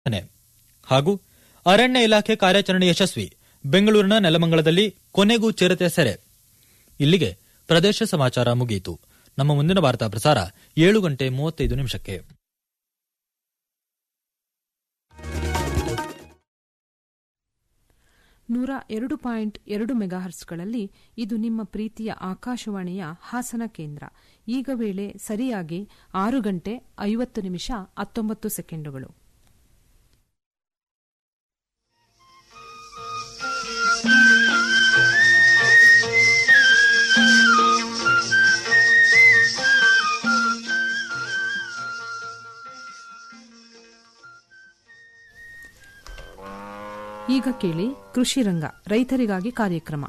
ಹಾಗೂ ಅರಣ್ಯ ಇಲಾಖೆ ಕಾರ್ಯಾಚರಣೆ ಯಶಸ್ವಿ ಬೆಂಗಳೂರಿನ ನೆಲಮಂಗಲದಲ್ಲಿ ಕೊನೆಗೂ ಚಿರತೆ ಸೆರೆ ಇಲ್ಲಿಗೆ ಪ್ರದೇಶ ಸಮಾಚಾರ ಮುಗಿಯಿತು ನಮ್ಮ ಮುಂದಿನ ವಾರ್ತಾ ಪ್ರಸಾರ ಏಳು ಗಂಟೆ ಮೂವತ್ತೈದು ನಿಮಿಷಕ್ಕೆ ನೂರ ಎರಡು ಪಾಯಿಂಟ್ ಎರಡು ಮೆಗಾಹರ್ಸ್ಗಳಲ್ಲಿ ಇದು ನಿಮ್ಮ ಪ್ರೀತಿಯ ಆಕಾಶವಾಣಿಯ ಹಾಸನ ಕೇಂದ್ರ ಈಗ ವೇಳೆ ಸರಿಯಾಗಿ ಆರು ಗಂಟೆ ಐವತ್ತು ನಿಮಿಷ ಹತ್ತೊಂಬತ್ತು ಸೆಕೆಂಡುಗಳು ಈಗ ಕೇಳಿ ಕೃಷಿ ರಂಗ ರೈತರಿಗಾಗಿ ಕಾರ್ಯಕ್ರಮ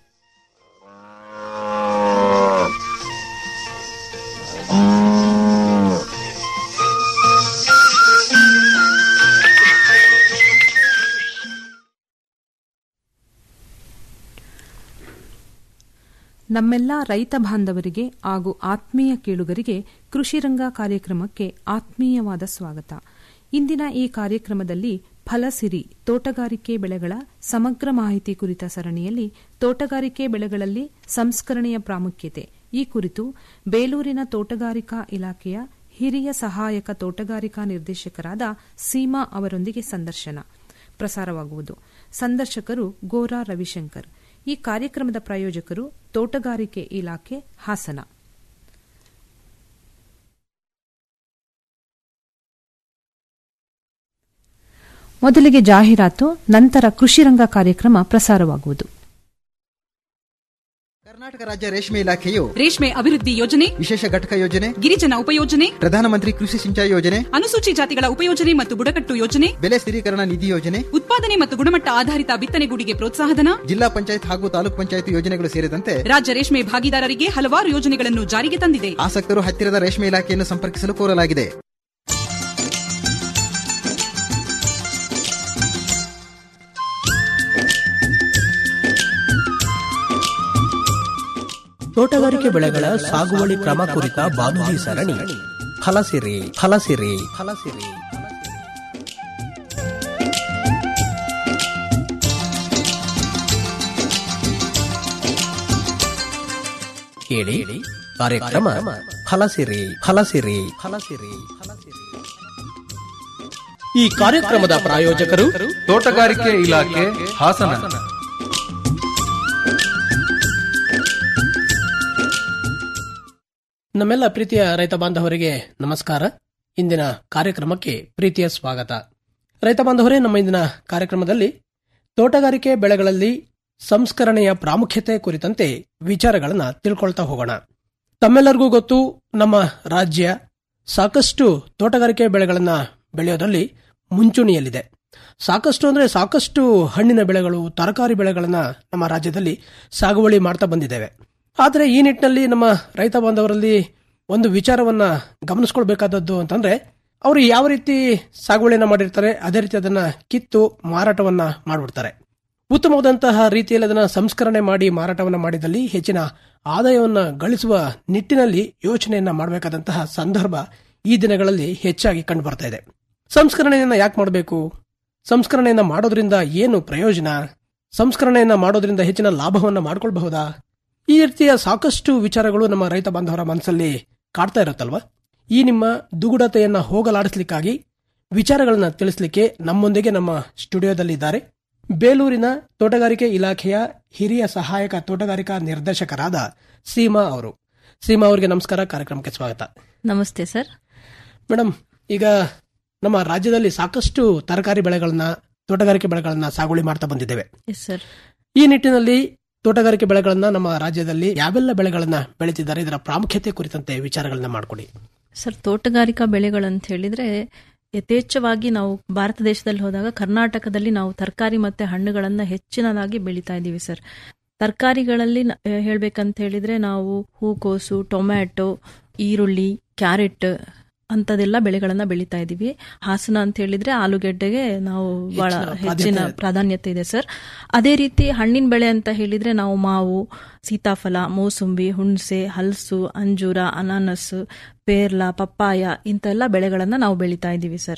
ನಮ್ಮೆಲ್ಲ ರೈತ ಬಾಂಧವರಿಗೆ ಹಾಗೂ ಆತ್ಮೀಯ ಕೇಳುಗರಿಗೆ ಕೃಷಿರಂಗ ಕಾರ್ಯಕ್ರಮಕ್ಕೆ ಆತ್ಮೀಯವಾದ ಸ್ವಾಗತ ಇಂದಿನ ಈ ಕಾರ್ಯಕ್ರಮದಲ್ಲಿ ಫಲಸಿರಿ ತೋಟಗಾರಿಕೆ ಬೆಳೆಗಳ ಸಮಗ್ರ ಮಾಹಿತಿ ಕುರಿತ ಸರಣಿಯಲ್ಲಿ ತೋಟಗಾರಿಕೆ ಬೆಳೆಗಳಲ್ಲಿ ಸಂಸ್ಕರಣೆಯ ಪ್ರಾಮುಖ್ಯತೆ ಈ ಕುರಿತು ಬೇಲೂರಿನ ತೋಟಗಾರಿಕಾ ಇಲಾಖೆಯ ಹಿರಿಯ ಸಹಾಯಕ ತೋಟಗಾರಿಕಾ ನಿರ್ದೇಶಕರಾದ ಸೀಮಾ ಅವರೊಂದಿಗೆ ಸಂದರ್ಶನ ಪ್ರಸಾರವಾಗುವುದು ಸಂದರ್ಶಕರು ಗೋರಾ ರವಿಶಂಕರ್ ಈ ಕಾರ್ಯಕ್ರಮದ ಪ್ರಾಯೋಜಕರು ತೋಟಗಾರಿಕೆ ಇಲಾಖೆ ಹಾಸನ ಮೊದಲಿಗೆ ಜಾಹೀರಾತು ನಂತರ ಕೃಷಿರಂಗ ಕಾರ್ಯಕ್ರಮ ಪ್ರಸಾರವಾಗುವುದು ಕರ್ನಾಟಕ ರಾಜ್ಯ ರೇಷ್ಮೆ ಇಲಾಖೆಯು ರೇಷ್ಮೆ ಅಭಿವೃದ್ಧಿ ಯೋಜನೆ ವಿಶೇಷ ಘಟಕ ಯೋಜನೆ ಗಿರಿಜನ ಉಪಯೋಜನೆ ಪ್ರಧಾನಮಂತ್ರಿ ಕೃಷಿ ಸಿಂಚಾಯಿ ಯೋಜನೆ ಅನುಸೂಚಿ ಜಾತಿಗಳ ಉಪಯೋಜನೆ ಮತ್ತು ಬುಡಕಟ್ಟು ಯೋಜನೆ ಬೆಲೆ ಸ್ಥಿರೀಕರಣ ನಿಧಿ ಯೋಜನೆ ಉತ್ಪಾದನೆ ಮತ್ತು ಗುಣಮಟ್ಟ ಆಧಾರಿತ ಬಿತ್ತನೆಗೂಡಿಗೆ ಪ್ರೋತ್ಸಾಹಧನ ಜಿಲ್ಲಾ ಪಂಚಾಯತ್ ಹಾಗೂ ತಾಲೂಕ್ ಪಂಚಾಯತ್ ಯೋಜನೆಗಳು ಸೇರಿದಂತೆ ರಾಜ್ಯ ರೇಷ್ಮೆ ಭಾಗಿದಾರರಿಗೆ ಹಲವಾರು ಯೋಜನೆಗಳನ್ನು ಜಾರಿಗೆ ತಂದಿದೆ ಆಸಕ್ತರು ಹತ್ತಿರದ ರೇಷ್ಮೆ ಇಲಾಖೆಯನ್ನು ಸಂಪರ್ಕಿಸಲು ಕೋರಲಾಗಿದೆ ತೋಟಗಾರಿಕೆ ಬೆಳೆಗಳ ಸಾಗುವಳಿ ಕ್ರಮ ಕುರಿತ ಬಾನುಲಿ ಸರಣಿ ಫಲಸಿರಿ ಫಲಸಿರಿ ಫಲಸಿರಿ ಕೇಳಿ ಕಾರ್ಯಕ್ರಮ ಫಲಸಿರಿ ಫಲಸಿರಿ ಫಲಸಿರಿ ಫಲಸಿರಿ ಈ ಕಾರ್ಯಕ್ರಮದ ಪ್ರಾಯೋಜಕರು ತೋಟಗಾರಿಕೆ ಇಲಾಖೆ ಹಾಸನ ನಮ್ಮೆಲ್ಲ ಪ್ರೀತಿಯ ರೈತ ಬಾಂಧವರಿಗೆ ನಮಸ್ಕಾರ ಇಂದಿನ ಕಾರ್ಯಕ್ರಮಕ್ಕೆ ಪ್ರೀತಿಯ ಸ್ವಾಗತ ರೈತ ಬಾಂಧವರೇ ನಮ್ಮ ಇಂದಿನ ಕಾರ್ಯಕ್ರಮದಲ್ಲಿ ತೋಟಗಾರಿಕೆ ಬೆಳೆಗಳಲ್ಲಿ ಸಂಸ್ಕರಣೆಯ ಪ್ರಾಮುಖ್ಯತೆ ಕುರಿತಂತೆ ವಿಚಾರಗಳನ್ನು ತಿಳ್ಕೊಳ್ತಾ ಹೋಗೋಣ ತಮ್ಮೆಲ್ಲರಿಗೂ ಗೊತ್ತು ನಮ್ಮ ರಾಜ್ಯ ಸಾಕಷ್ಟು ತೋಟಗಾರಿಕೆ ಬೆಳೆಗಳನ್ನ ಬೆಳೆಯೋದ್ರಲ್ಲಿ ಮುಂಚೂಣಿಯಲ್ಲಿದೆ ಸಾಕಷ್ಟು ಅಂದ್ರೆ ಸಾಕಷ್ಟು ಹಣ್ಣಿನ ಬೆಳೆಗಳು ತರಕಾರಿ ಬೆಳೆಗಳನ್ನ ನಮ್ಮ ರಾಜ್ಯದಲ್ಲಿ ಸಾಗುವಳಿ ಮಾಡ್ತಾ ಬಂದಿದ್ದೇವೆ ಆದರೆ ಈ ನಿಟ್ಟಿನಲ್ಲಿ ನಮ್ಮ ರೈತ ಬಾಂಧವರಲ್ಲಿ ಒಂದು ವಿಚಾರವನ್ನ ಗಮನಿಸ್ಕೊಳ್ಬೇಕಾದದ್ದು ಅಂತಂದ್ರೆ ಅವರು ಯಾವ ರೀತಿ ಸಾಗುವಳಿಯನ್ನ ಮಾಡಿರ್ತಾರೆ ಅದೇ ರೀತಿ ಅದನ್ನ ಕಿತ್ತು ಮಾರಾಟವನ್ನ ಮಾಡಿಬಿಡ್ತಾರೆ ಉತ್ತಮವಾದಂತಹ ರೀತಿಯಲ್ಲಿ ಅದನ್ನ ಸಂಸ್ಕರಣೆ ಮಾಡಿ ಮಾರಾಟವನ್ನ ಮಾಡಿದಲ್ಲಿ ಹೆಚ್ಚಿನ ಆದಾಯವನ್ನ ಗಳಿಸುವ ನಿಟ್ಟಿನಲ್ಲಿ ಯೋಚನೆಯನ್ನ ಮಾಡಬೇಕಾದಂತಹ ಸಂದರ್ಭ ಈ ದಿನಗಳಲ್ಲಿ ಹೆಚ್ಚಾಗಿ ಕಂಡು ಬರ್ತಾ ಇದೆ ಸಂಸ್ಕರಣೆಯನ್ನ ಯಾಕೆ ಮಾಡಬೇಕು ಸಂಸ್ಕರಣೆಯನ್ನ ಮಾಡೋದ್ರಿಂದ ಏನು ಪ್ರಯೋಜನ ಸಂಸ್ಕರಣೆಯನ್ನ ಮಾಡೋದ್ರಿಂದ ಹೆಚ್ಚಿನ ಲಾಭವನ್ನ ಮಾಡ್ಕೊಳ್ಬಹುದಾ ಈ ರೀತಿಯ ಸಾಕಷ್ಟು ವಿಚಾರಗಳು ನಮ್ಮ ರೈತ ಬಾಂಧವರ ಮನಸ್ಸಲ್ಲಿ ಕಾಡ್ತಾ ಇರುತ್ತಲ್ವಾ ಈ ನಿಮ್ಮ ದುಗುಡತೆಯನ್ನ ಹೋಗಲಾಡಿಸ್ಲಿಕ್ಕಾಗಿ ವಿಚಾರಗಳನ್ನ ತಿಳಿಸ್ಲಿಕ್ಕೆ ನಮ್ಮೊಂದಿಗೆ ನಮ್ಮ ಸ್ಟುಡಿಯೋದಲ್ಲಿದ್ದಾರೆ ಬೇಲೂರಿನ ತೋಟಗಾರಿಕೆ ಇಲಾಖೆಯ ಹಿರಿಯ ಸಹಾಯಕ ತೋಟಗಾರಿಕಾ ನಿರ್ದೇಶಕರಾದ ಸೀಮಾ ಅವರು ಸೀಮಾ ಅವರಿಗೆ ನಮಸ್ಕಾರ ಕಾರ್ಯಕ್ರಮಕ್ಕೆ ಸ್ವಾಗತ ನಮಸ್ತೆ ಸರ್ ಮೇಡಮ್ ಈಗ ನಮ್ಮ ರಾಜ್ಯದಲ್ಲಿ ಸಾಕಷ್ಟು ತರಕಾರಿ ಬೆಳೆಗಳನ್ನ ತೋಟಗಾರಿಕೆ ಬೆಳೆಗಳನ್ನ ಸಾಗುವಳಿ ಮಾಡ್ತಾ ಬಂದಿದ್ದೇವೆ ಎಸ್ ಸರ್ ಈ ನಿಟ್ಟಿನಲ್ಲಿ ತೋಟಗಾರಿಕೆ ಬೆಳೆಗಳನ್ನ ನಮ್ಮ ರಾಜ್ಯದಲ್ಲಿ ಯಾವೆಲ್ಲ ಬೆಳೆಗಳನ್ನ ಬೆಳೀತಿದ್ದಾರೆ ಇದರ ಪ್ರಾಮುಖ್ಯತೆ ಕುರಿತಂತೆ ವಿಚಾರಗಳನ್ನ ಮಾಡಿಕೊಡಿ ಸರ್ ತೋಟಗಾರಿಕಾ ಬೆಳೆಗಳಂತ ಹೇಳಿದ್ರೆ ಯಥೇಚ್ಛವಾಗಿ ನಾವು ಭಾರತ ದೇಶದಲ್ಲಿ ಹೋದಾಗ ಕರ್ನಾಟಕದಲ್ಲಿ ನಾವು ತರಕಾರಿ ಮತ್ತೆ ಹಣ್ಣುಗಳನ್ನ ಹೆಚ್ಚಿನದಾಗಿ ಬೆಳೀತಾ ಇದ್ದೀವಿ ಸರ್ ತರಕಾರಿಗಳಲ್ಲಿ ನ- ಹೇಳ್ಬೇಕಂತ ಹೇಳಿದ್ರೆ ನಾವು ಹೂಕೋಸು ಟೊಮ್ಯಾಟೊ ಈರುಳ್ಳಿ ಕ್ಯಾರೆಟ್ ಅಂತದೆಲ್ಲ ಬೆಳೆಗಳನ್ನ ಬೆಳೀತಾ ಇದೀವಿ ಹಾಸನ ಅಂತ ಹೇಳಿದ್ರೆ ಆಲೂಗೆಡ್ಡೆಗೆ ನಾವು ಬಹಳ ಹೆಚ್ಚಿನ ಹೆಚ್ಚಿನ ಪ್ರಾಧಾನ್ಯತೆ- ಪ್ರಾಧಾನ್ಯತೆ ಇದೆ ಸರ್ ಅದೇ ರೀತಿ ಹಣ್ಣಿನ ಬೆಳೆ ಅಂತ ಹೇಳಿದ್ರೆ ನಾವು ಮಾವು ಸೀತಾಫಲ ಮೋಸಂಬಿ ಹುಣಸೆ ಹಲಸು ಅಂಜೂರ ಅನಾನಸ್ ಪೇರ್ಲ ಪಪ್ಪಾಯ ಇಂತೆಲ್ಲ ಬೆಳೆಗಳನ್ನ ನಾವು ಬೆಳೀತಾ ಇದ್ದೀವಿ ಸರ್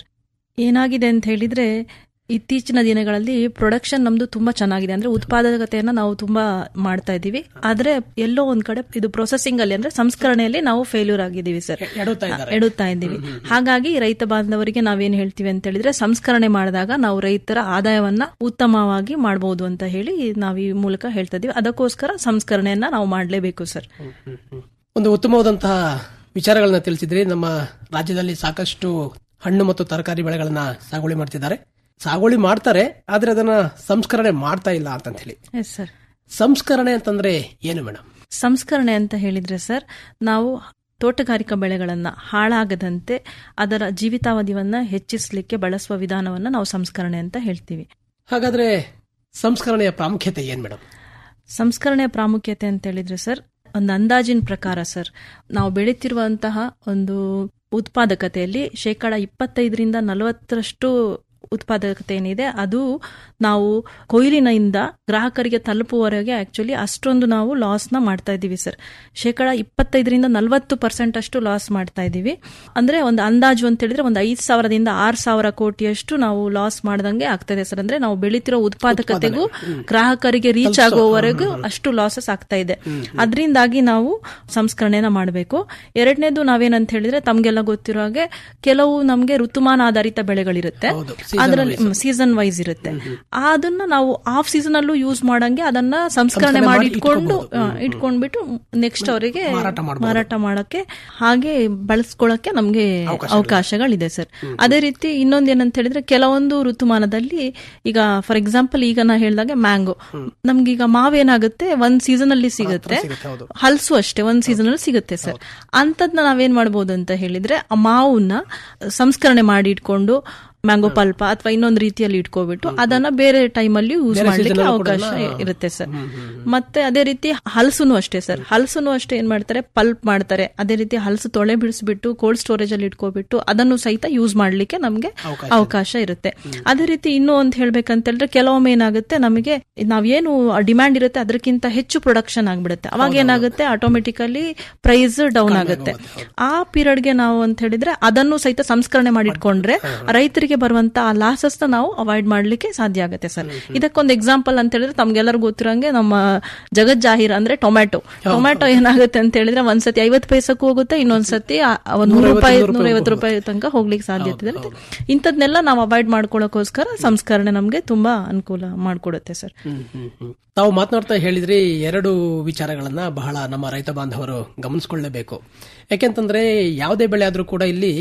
ಏನಾಗಿದೆ ಅಂತ ಹೇಳಿದ್ರೆ ಇತ್ತೀಚಿನ ದಿನಗಳಲ್ಲಿ ಪ್ರೊಡಕ್ಷನ್ ನಮ್ದು ತುಂಬಾ ಚೆನ್ನಾಗಿದೆ ಅಂದ್ರೆ ಉತ್ಪಾದಕತೆಯನ್ನ ನಾವು ತುಂಬಾ ಮಾಡ್ತಾ ಇದ್ದೀವಿ ಆದ್ರೆ ಎಲ್ಲೋ ಒಂದ್ ಕಡೆ ಇದು ಪ್ರೊಸೆಸಿಂಗ್ ಅಲ್ಲಿ ಅಂದ್ರೆ ಸಂಸ್ಕರಣೆಯಲ್ಲಿ ನಾವು ಫೇಲ್ಯೂರ್ ಆಗಿದ್ದೀವಿ ಸರ್ ಎಡುತ್ತಾ ಇದ್ದಾರೆ. ಎಡುತ್ತಾ ಇದ್ದೀವಿ ಹಾಗಾಗಿ ರೈತ ಬಾಂಧವರಿಗೆ ನಾವೇನ್ ಹೇಳ್ತೀವಿ ಅಂತ ಹೇಳಿದ್ರೆ ಸಂಸ್ಕರಣೆ ಮಾಡಿದಾಗ ನಾವು ರೈತರ ಆದಾಯವನ್ನ ಉತ್ತಮವಾಗಿ ಮಾಡಬಹುದು ಅಂತ ಹೇಳಿ ನಾವು ಈ ಮೂಲಕ ಹೇಳ್ತಾ ಇದೀವಿ ಅದಕ್ಕೋಸ್ಕರ ಸಂಸ್ಕರಣೆಯನ್ನ ನಾವು ಮಾಡಲೇಬೇಕು ಸರ್ ಒಂದು ಉತ್ತಮವಾದಂತಹ ವಿಚಾರಗಳನ್ನ ತಿಳಿಸಿದ್ರಿ ನಮ್ಮ ರಾಜ್ಯದಲ್ಲಿ ಸಾಕಷ್ಟು ಹಣ್ಣು ಮತ್ತು ತರಕಾರಿ ಬೆಳೆಗಳನ್ನ ಸಾಗುವಳಿ ಮಾಡ್ತಿದ್ದಾರೆ ಸಾಗುವಳಿ ಮಾಡ್ತಾರೆ ಆದ್ರೆ ಅದನ್ನ ಸಂಸ್ಕರಣೆ ಮಾಡ್ತಾ ಇಲ್ಲ ಅಂತ ಹೇಳಿ ಎಸ್ ಸರ್ ಸಂಸ್ಕರಣೆ ಅಂತಂದ್ರೆ ಏನು ಮೇಡಮ್ ಸಂಸ್ಕರಣೆ ಅಂತ ಹೇಳಿದ್ರೆ ಸರ್ ನಾವು ತೋಟಗಾರಿಕಾ ಬೆಳೆಗಳನ್ನ ಹಾಳಾಗದಂತೆ ಅದರ ಜೀವಿತಾವಧಿಯನ್ನ ಹೆಚ್ಚಿಸಲಿಕ್ಕೆ ಬಳಸುವ ವಿಧಾನವನ್ನ ನಾವು ಸಂಸ್ಕರಣೆ ಅಂತ ಹೇಳ್ತೀವಿ ಹಾಗಾದ್ರೆ ಸಂಸ್ಕರಣೆಯ ಪ್ರಾಮುಖ್ಯತೆ ಏನ್ ಮೇಡಮ್ ಸಂಸ್ಕರಣೆಯ ಪ್ರಾಮುಖ್ಯತೆ ಅಂತ ಹೇಳಿದ್ರೆ ಸರ್ ಒಂದು ಅಂದಾಜಿನ ಪ್ರಕಾರ ಸರ್ ನಾವು ಬೆಳೀತಿರುವಂತಹ ಒಂದು ಉತ್ಪಾದಕತೆಯಲ್ಲಿ ಶೇಕಡ ಇಪ್ಪತ್ತೈದರಿಂದ ನಲವತ್ತರಷ್ಟು ಉತ್ಪಾದಕತೆ ಏನಿದೆ ಅದು ನಾವು ಕೊಯ್ಲಿನಿಂದ ಗ್ರಾಹಕರಿಗೆ ತಲುಪುವವರೆಗೆ ಆಕ್ಚುಲಿ ಅಷ್ಟೊಂದು ನಾವು ಲಾಸ್ನ ಮಾಡ್ತಾ ಇದ್ದೀವಿ ಸರ್ ಶೇಕಡ ಇಪ್ಪತ್ತೈದರಿಂದ ನಲವತ್ತು ಪರ್ಸೆಂಟ್ ಅಷ್ಟು ಲಾಸ್ ಮಾಡ್ತಾ ಇದ್ದೀವಿ ಅಂದ್ರೆ ಒಂದು ಅಂದಾಜು ಅಂತ ಹೇಳಿದ್ರೆ ಒಂದು ಐದು ಸಾವಿರದಿಂದ ಆರು ಸಾವಿರ ಕೋಟಿಯಷ್ಟು ನಾವು ಲಾಸ್ ಮಾಡ್ದಂಗೆ ಆಗ್ತದೆ ಸರ್ ಅಂದ್ರೆ ನಾವು ಬೆಳೀತಿರೋ ಉತ್ಪಾದಕತೆಗೂ ಗ್ರಾಹಕರಿಗೆ ರೀಚ್ ಆಗುವವರೆಗೂ ಅಷ್ಟು ಲಾಸಸ್ ಆಗ್ತಾ ಇದೆ ಅದರಿಂದಾಗಿ ನಾವು ಸಂಸ್ಕರಣೆನ ಮಾಡಬೇಕು ಎರಡನೇದು ನಾವೇನಂತ ಹೇಳಿದ್ರೆ ತಮ್ಗೆಲ್ಲ ಗೊತ್ತಿರೋ ಹಾಗೆ ಕೆಲವು ನಮ್ಗೆ ಋತುಮಾನ ಆಧಾರಿತ ಬೆಳೆಗಳಿರುತ್ತೆ ಹೌದು, ಅದರಲ್ಲಿ ಸೀಸನ್ ವೈಸ್ ಇರುತ್ತೆ ಅದನ್ನ ನಾವು ಆಫ್ ಸೀಸನ್ ಅಲ್ಲೂ ಯೂಸ್ ಮಾಡಂಗೆ ಅದನ್ನ ಸಂಸ್ಕರಣೆ ಮಾಡಿ ಮಾಡಿ ಇಟ್ಕೊಂಡು ಆ, ಇಟ್ಕೊಂಡ್ಬಿಟ್ಟು ನೆಕ್ಸ್ಟ್ ಅವರಿಗೆ ಮಾರಾಟ ಮಾಡ್ಬೋದು. ಮಾರಾಟ ಮಾಡಕ್ಕೆ ಹಾಗೆ ಬಳಸ್ಕೊಳಕ್ಕೆ ನಮ್ಗೆ ಅವಕಾಶಗಳಿದೆ ಸರ್ ಅದೇ ರೀತಿ ಇನ್ನೊಂದ್ ಏನಂತ ಹೇಳಿದ್ರೆ ಕೆಲವೊಂದು ಋತುಮಾನದಲ್ಲಿ ಈಗ ಫಾರ್ ಎಕ್ಸಾಂಪಲ್ ಈಗ ನಾ ಹೇಳ್ದಾಗೆ ಮ್ಯಾಂಗೋ ನಮ್ಗೀಗ ಮಾವೇನಾಗುತ್ತೆ ಒಂದ್ ಸೀಸನ್ ಅಲ್ಲಿ ಸಿಗುತ್ತೆ ಹಲ್ಸು ಅಷ್ಟೇ ಒಂದ್ ಸೀಸನ್ ಅಲ್ಲಿ ಸಿಗುತ್ತೆ ಸರ್ ಅಂತದ್ನ ನಾವೇನ್ ಮಾಡ್ಬೋದು ಅಂತ ಹೇಳಿದ್ರೆ ಆ ಮಾವನ್ನ ಸಂಸ್ಕರಣೆ ಮಾಡಿ ಇಟ್ಕೊಂಡು ಮ್ಯಾಂಗೋ ಪಲ್ಪ ಅಥವಾ ಇನ್ನೊಂದು ರೀತಿಯಲ್ಲಿ ಇಟ್ಕೋಬಿಟ್ಟು ಅದನ್ನ ಬೇರೆ ಟೈಮಲ್ಲಿ ಯೂಸ್ ಮಾಡ್ಲಿಕ್ಕೆ ಅವಕಾಶ ಇರುತ್ತೆ ಸರ್ ಮತ್ತೆ ಅದೇ ರೀತಿ ಹಲಸುನು ಅಷ್ಟೇ ಸರ್ ಹಲಸುನು ಅಷ್ಟೇ ಏನ್ ಮಾಡ್ತಾರೆ ಪಲ್ಪ್ ಮಾಡ್ತಾರೆ ಅದೇ ರೀತಿ ಹಲಸು ತೊಳೆ ಬಿಡಿಸ್ಬಿಟ್ಟು ಕೋಲ್ಡ್ ಸ್ಟೋರೇಜ್ ಅಲ್ಲಿ ಇಟ್ಕೋಬಿಟ್ಟು ಅದನ್ನು ಸಹಿತ ಯೂಸ್ ಮಾಡ್ಲಿಕ್ಕೆ ನಮ್ಗೆ ಅವಕಾಶ ಇರುತ್ತೆ ಅದೇ ರೀತಿ ಇನ್ನೂ ಅಂತ ಹೇಳ್ಬೇಕಂತ ಹೇಳಿದ್ರೆ ಕೆಲವೊಮ್ಮೆ ಏನಾಗುತ್ತೆ ನಮಗೆ ನಾವೇನು ಡಿಮ್ಯಾಂಡ್ ಇರುತ್ತೆ ಅದಕ್ಕಿಂತ ಹೆಚ್ಚು ಪ್ರೊಡಕ್ಷನ್ ಆಗ್ಬಿಡುತ್ತೆ ಅವಾಗ ಏನಾಗುತ್ತೆ ಆಟೋಮೆಟಿಕಲಿ ಪ್ರೈಸ್ ಡೌನ್ ಆಗುತ್ತೆ ಆ ಪೀರಿಯಡ್ಗೆ ನಾವು ಅಂತ ಹೇಳಿದ್ರೆ ಅದನ್ನು ಸಹಿತ ಸಂಸ್ಕರಣೆ ಮಾಡಿಟ್ಕೊಂಡ್ರೆ ರೈತರಿಗೆ ಬರುವಂತ ಆ ಲಾಸಸ್ ನಾವು ಅವಾಯ್ಡ್ ಮಾಡ್ಲಿಕ್ಕೆ ಸಾಧ್ಯ ಆಗುತ್ತೆ ಸರ್ ಇದಕ್ಕೊಂದು ಎಕ್ಸಾಂಪಲ್ ಅಂತ ಹೇಳಿದ್ರೆ ತಮ್ಗೆಲ್ಲರಿಗೂ ಗೊತ್ತಿರೋಂಗೆ ನಮ್ಮ ಜಗತ್ ಜಾಹೀರ್ ಅಂದ್ರೆ ಟೊಮ್ಯಾಟೊ ಟೊಮ್ಯಾಟೊ ಏನಾಗುತ್ತೆ ಅಂತ ಹೇಳಿದ್ರೆ ಒಂದ್ಸತಿ ಐವತ್ತು ಪೈಸಕ್ಕೂ ಹೋಗುತ್ತೆ ಇನ್ನೊಂದ್ಸತಿ ಆ- ಒಂದ್ ನೂರು ರೂಪಾಯಿ ನೂರೈವತ್ತು ರೂಪಾಯಿ ತನಕ ಹೋಗ್ಲಿಕ್ಕೆ ಸಾಧ್ಯತೆ ಇರುತ್ತೆ ಇಂಥದ್ನೆಲ್ಲ ನಾವು ಅವಾಯ್ಡ್ ಮಾಡ್ಕೊಳ್ಳೋಕೋಸ್ಕರ ಸಂಸ್ಕರಣೆ ನಮ್ಗೆ ತುಂಬಾ ಅನುಕೂಲ ಮಾಡ್ಕೊಡುತ್ತೆ ಸರ್ ತಾವು ಮಾತನಾಡ್ತಾ ಹೇಳಿದ್ರಿ ಎರಡು ವಿಚಾರಗಳನ್ನ ಬಹಳ ನಮ್ಮ ರೈತ ಬಾಂಧವರು ಗಮನಿಸ್ಕೊಳ್ಳೇಬೇಕು ಯಾಕೆಂತಂದ್ರೆ ಯಾವುದೇ ಬೆಳೆ ಆದ್ರೂ ಕೂಡ ಇಲ್ಲಿ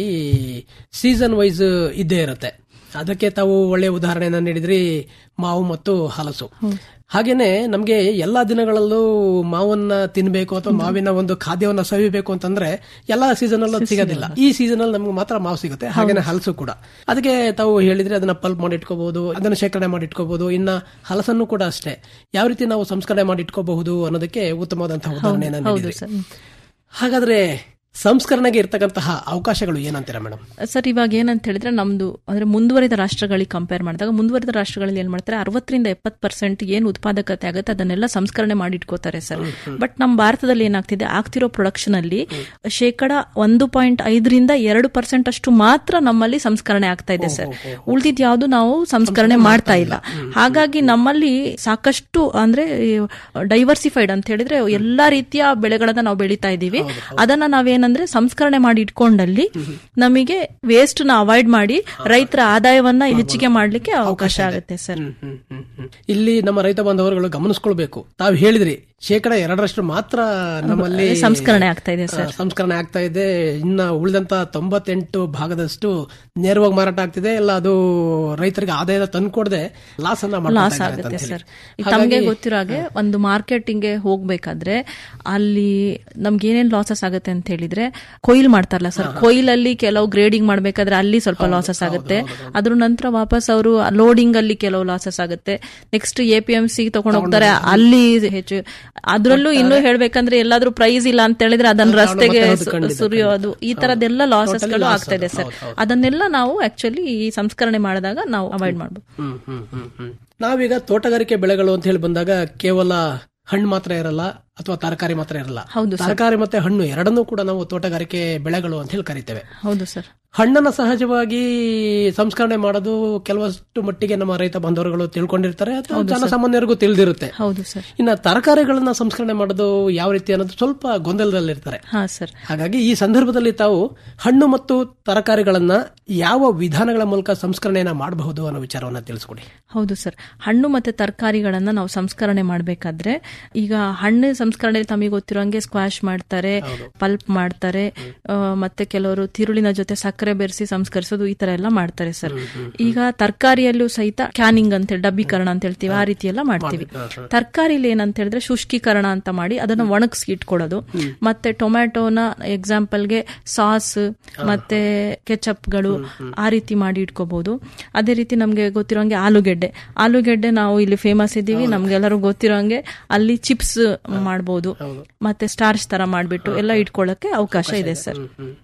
ಸೀಸನ್ ವೈಸ್ ಇದ್ದೇ ಇರುತ್ತೆ ಅದಕ್ಕೆ ತಾವು ಒಳ್ಳೆ ಉದಾಹರಣೆಯನ್ನ ನೀಡಿದ್ರಿ ಮಾವು ಮತ್ತು ಹಲಸು ಹಾಗೇನೆ ನಮ್ಗೆ ಎಲ್ಲಾ ದಿನಗಳಲ್ಲೂ ಮಾವನ್ನ ತಿನ್ಬೇಕು ಅಥವಾ ಮಾವಿನ ಒಂದು ಖಾದ್ಯವನ್ನ ಸವಿಬೇಕು ಅಂತಂದ್ರೆ ಎಲ್ಲಾ ಸೀಸನ್ ಅಲ್ಲೂ ಅದ್ ಸಿಗೋದಿಲ್ಲ ಈ ಸೀಸನ್ ಅಲ್ಲಿ ನಮ್ಗೆ ಮಾತ್ರ ಮಾವು ಸಿಗುತ್ತೆ ಹಾಗೇನೆ ಹಲಸು ಕೂಡ ಅದಕ್ಕೆ ತಾವು ಹೇಳಿದ್ರೆ ಅದನ್ನ ಪಲ್ಪ್ ಮಾಡಿ ಇಟ್ಕೋಬಹುದು ಅದನ್ನ ಶೇಖರಣೆ ಮಾಡಿ ಇಟ್ಕೋಬಹುದು ಇನ್ನ ಹಲಸನ್ನು ಕೂಡ ಅಷ್ಟೇ ಯಾವ ರೀತಿ ನಾವು ಸಂಸ್ಕರಣೆ ಮಾಡಿ ಇಟ್ಕೋಬಹುದು ಅನ್ನೋದಕ್ಕೆ ಉತ್ತಮವಾದಂತಹ ಉದಾಹರಣೆಯನ್ನ ನೀಡಿದ್ರಿ ಸರ್. ಹಾಗಾದ್ರೆ ಸಂಸ್ಕರಣೆಗೆ ಇರ್ತಕ್ಕಂತಹ ಅವಕಾಶಗಳು ಏನಂತೀರಾ ಮೇಡಮ್ ಸರ್ ಇವಾಗ ಏನಂತ ಹೇಳಿದ್ರೆ ನಮ್ದು ಅಂದ್ರೆ ಮುಂದುವರಿದ ರಾಷ್ಟ್ರಗಳಿಗೆ ಕಂಪೇರ್ ಮಾಡಿದಾಗ ಮುಂದುವರಿದ ರಾಷ್ಟ್ರಗಳಲ್ಲಿ ಏನ್ ಮಾಡ್ತಾರೆ ಅರವತ್ತರಿಂದ ಎಪ್ಪತ್ತು ಪರ್ಸೆಂಟ್ ಏನು ಉತ್ಪಾದಕತೆ ಆಗುತ್ತೆ ಅದನ್ನೆಲ್ಲ ಸಂಸ್ಕರಣೆ ಮಾಡಿ ಇಟ್ಕೋತಾರೆ ಸರ್ ಬಟ್ ನಮ್ಮ ಭಾರತದಲ್ಲಿ ಏನಾಗ್ತಿದೆ ಆಗ್ತಿರೋ ಪ್ರೊಡಕ್ಷನ್ ಅಲ್ಲಿ ಶೇಕಡ ಒಂದು ಪಾಯಿಂಟ್ ಐದರಿಂದ ಎರಡು ಪರ್ಸೆಂಟ್ ಅಷ್ಟು ಮಾತ್ರ ನಮ್ಮಲ್ಲಿ ಸಂಸ್ಕರಣೆ ಆಗ್ತಾ ಇದೆ ಸರ್ ಉಳಿದಿದ್ ಯಾವುದು ನಾವು ಸಂಸ್ಕರಣೆ ಮಾಡ್ತಾ ಇಲ್ಲ ಹಾಗಾಗಿ ನಮ್ಮಲ್ಲಿ ಸಾಕಷ್ಟು ಅಂದ್ರೆ ಡೈವರ್ಸಿಫೈಡ್ ಅಂತ ಹೇಳಿದ್ರೆ ಎಲ್ಲಾ ರೀತಿಯ ಬೆಳೆಗಳನ್ನ ನಾವು ಬೆಳೀತಾ ಇದ್ದೀವಿ ಅದನ್ನ ನಾವೇನಂದ್ರೆ ಸಂಸ್ಕರಣೆ ಮಾಡಿ ಇಟ್ಕೊಂಡಲ್ಲಿ ನಮಗೆ ವೇಸ್ಟ್ ನ ಅವಾಯ್ಡ್ ಮಾಡಿ ರೈತರ ಆದಾಯವನ್ನ ಹೆಚ್ಚಿಗೆ ಮಾಡ್ಲಿಕ್ಕೆ ಅವಕಾಶ ಆಗುತ್ತೆ ಸರ್ ಇಲ್ಲಿ ನಮ್ಮ ರೈತ ಬಾಂಧವರುಗಳು ಗಮನಿಸ್ಕೊಳ್ಬೇಕು ತಾವು ಹೇಳಿದ್ರಿ ಶೇಕಡ ಎರಡರಷ್ಟು ಮಾತ್ರ ನಮ್ಮಲ್ಲಿ ಸಂಸ್ಕರಣೆ ಆಗ್ತಾ ಇದೆ ಆ, ಸಂಸ್ಕರಣೆ ಆಗ್ತಾ ಇದೆ ಇನ್ನ ಉಳಿದಂತ ತೊಂಬತ್ತೆಂಟು ಭಾಗದಷ್ಟು ನೇರವಾಗಿ ಮಾರಾಟ ಆಗ್ತಿದೆ ಇಲ್ಲ ಅದು ರೈತರಿಗೆ ಆದಾಯ ತಂದ್ಕೊಡದೆ ಲಾಸ್ ಅನ್ನ ಮಾಡ್ಕೊಳ್ತಾ ಲಾಸ್ ಇದ್ದಾರೆ ಅಂತ ಆಗುತ್ತೆ ಹೇಳಿ. ಸರ್ ತಮಗೆ ಗೊತ್ತಿರೋ ಹಾಗೆ ಒಂದು ಮಾರ್ಕೆಟಿಂಗ್ ಹೋಗ್ಬೇಕಾದ್ರೆ ಅಲ್ಲಿ ನಮ್ಗೆ ಏನೇನ್ ಲಾಸಸ್ ಆಗುತ್ತೆ ಅಂತ ಹೇಳಿದ್ರೆ ಕೊಯ್ಲ್ ಮಾಡ್ತಾರಲ್ಲ ಸರ್ ಕೊಯ್ಲಲ್ಲಿ ಕೆಲವು ಗ್ರೇಡಿಂಗ್ ಮಾಡ್ಬೇಕಾದ್ರೆ ಅಲ್ಲಿ ಸ್ವಲ್ಪ ಲಾಸಸ್ ಆಗುತ್ತೆ ಅದ್ರ ನಂತರ ವಾಪಸ್ ಅವರು ಲೋಡಿಂಗ್ ಅಲ್ಲಿ ಕೆಲವು ಲಾಸಸ್ ಆಗುತ್ತೆ next A P M C ತಗೊಂಡು ಹೋಗ್ತಾರೆ ಅಲ್ಲಿ ಹೆಚ್ಚು ಅದ್ರಲ್ಲೂ ಇನ್ನೂ ಹೇಳ್ಬೇಕಂದ್ರೆ ಎಲ್ಲಾದ್ರೂ ಪ್ರೈಸ್ ಇಲ್ಲ ಅಂತ ಹೇಳಿದ್ರೆ ಅದನ್ನ ರಸ್ತೆಗೆ ಸು- ಸುರಿಯೋದು ಈ ತರದೆಲ್ಲ ಲಾಸಸ್ ಗಳು ಆಗ್ತಾ ಇದೆ ಸರ್ ಅದನ್ನೆಲ್ಲ ನಾವು ಆಕ್ಚುಲಿ ಈ ಸಂಸ್ಕರಣೆ ಮಾಡಿದಾಗ ನಾವು ಅವಾಯ್ಡ್ ಮಾಡ್ಬೋದು ಹ್ಮ್, ಹ್ಮ್, ಹ್ಮ್, ಹ್ಮ್. ನಾವೀಗ ತೋಟಗಾರಿಕೆ ಬೆಳೆಗಳು ಅಂತ ಹೇಳಿ ಬಂದಾಗ ಕೇವಲ ಹಣ್ಣು ಮಾತ್ರ ಇರಲ್ಲ ಅಥವಾ ತರಕಾರಿ ಮಾತ್ರ ಇರಲ್ಲ ಹೌದು ಸರ್. ತರಕಾರಿ ಮತ್ತೆ ಹಣ್ಣು ಎರಡನ್ನೂ ಕೂಡ ನಾವು ತೋಟಗಾರಿಕೆ ಬೆಳೆಗಳು ಅಂತ ಹೇಳಿ ಕರಿತೇವೆ ಹೌದು ಸರ್ ಹಣ್ಣನ್ನ ಸಹಜವಾಗಿ ಸಂಸ್ಕರಣೆ ಮಾಡೋದು ಕೆಲವಷ್ಟು ಮಟ್ಟಿಗೆ ನಮ್ಮ ರೈತ ಬಾಂಧವರುಗಳು ತಿಳ್ಕೊಂಡಿರ್ತಾರೆ ಅಥವಾ ಜನಸಾಮಾನ್ಯರಿಗೂ ತಿಳಿದಿರುತ್ತೆ ಹೌದು ಸರ್ ಇನ್ನ ತರಕಾರಿಗಳನ್ನ ಸಂಸ್ಕರಣೆ ಮಾಡೋದು ಯಾವ ರೀತಿ ಅನ್ನೋದು ಸ್ವಲ್ಪ ಗೊಂದಲದಲ್ಲಿರ್ತಾರೆ ಹಾ ಸರ್ ಹಾಗಾಗಿ ಈ ಸಂದರ್ಭದಲ್ಲಿ ತಾವು ಹಣ್ಣು ಮತ್ತು ತರಕಾರಿಗಳನ್ನ ಯಾವ ವಿಧಾನಗಳ ಮೂಲಕ ಸಂಸ್ಕರಣೆಯನ್ನ ಮಾಡಬಹುದು ಅನ್ನೋ ವಿಚಾರವನ್ನ ತಿಳಿಸ್ಕೊಡಿ ಹೌದು ಸರ್ ಹಣ್ಣು ಮತ್ತೆ ತರಕಾರಿಗಳನ್ನ ನಾವು ಸಂಸ್ಕರಣೆ ಮಾಡಬೇಕಾದ್ರೆ ಈಗ ಹಣ್ಣು ಸಂಸ್ಕರಣೆ ತಮಗೆ ಗೊತ್ತಿರೋಂಗೆ ಸ್ಕ್ವಾಶ್ ಮಾಡ್ತಾರೆ ಪಲ್ಪ್ ಮಾಡ್ತಾರೆ ಆ, ಮತ್ತೆ ಕೆಲವರು ತಿರುಳಿನ ಜೊತೆ ಸಕ್ಕರೆ ಬೆರೆಸಿ ಸಂಸ್ಕರಿಸೋದು ಈ ತರ ಎಲ್ಲ ಮಾಡ್ತಾರೆ ಸರ್ ಈಗ ತರಕಾರಿಯಲ್ಲೂ ಸಹಿತ ಕ್ಯಾನಿಂಗ್ ಅಂತ ಹೇಳಿ ಡಬ್ಬೀಕರಣ ಅಂತ ಹೇಳ್ತೀವಿ ಆ ರೀತಿ ಎಲ್ಲ ಮಾಡ್ತೀವಿ ತರಕಾರಿಲಿ ಏನಂತ ಹೇಳಿದ್ರೆ ಶುಷ್ಕೀಕರಣ ಅಂತ ಮಾಡಿ ಅದನ್ನ ಒಣಗಿಸಿ ಇಟ್ಕೊಳ್ಳೋದು ಮತ್ತೆ ಟೊಮ್ಯಾಟೋನ ಎಕ್ಸಾಂಪಲ್ಗೆ ಸಾಸ್ ಮತ್ತೆ ಕೆಚಪ್ಗಳು ಆ ರೀತಿ ಮಾಡಿ ಇಟ್ಕೋಬಹುದು ಅದೇ ರೀತಿ ನಮ್ಗೆ ಗೊತ್ತಿರೋಂಗೆ ಆಲೂಗೆಡ್ಡೆ ಆಲೂಗೆಡ್ಡೆ ನಾವು ಇಲ್ಲಿ ಫೇಮಸ್ ಇದ್ದೀವಿ ನಮ್ಗೆಲ್ಲರೂ ಗೊತ್ತಿರೋಂಗೆ ಅಲ್ಲಿ ಚಿಪ್ಸ್ ಮಾಡ್ಬೋದು ಮತ್ತೆ ಸ್ಟಾರ್ಚ್ ತರ ಮಾಡ್ಬಿಟ್ಟು ಎಲ್ಲ ಇಟ್ಕೊಳ್ಳಕ್ಕೆ ಅವಕಾಶ ಇದೆ ಸರ್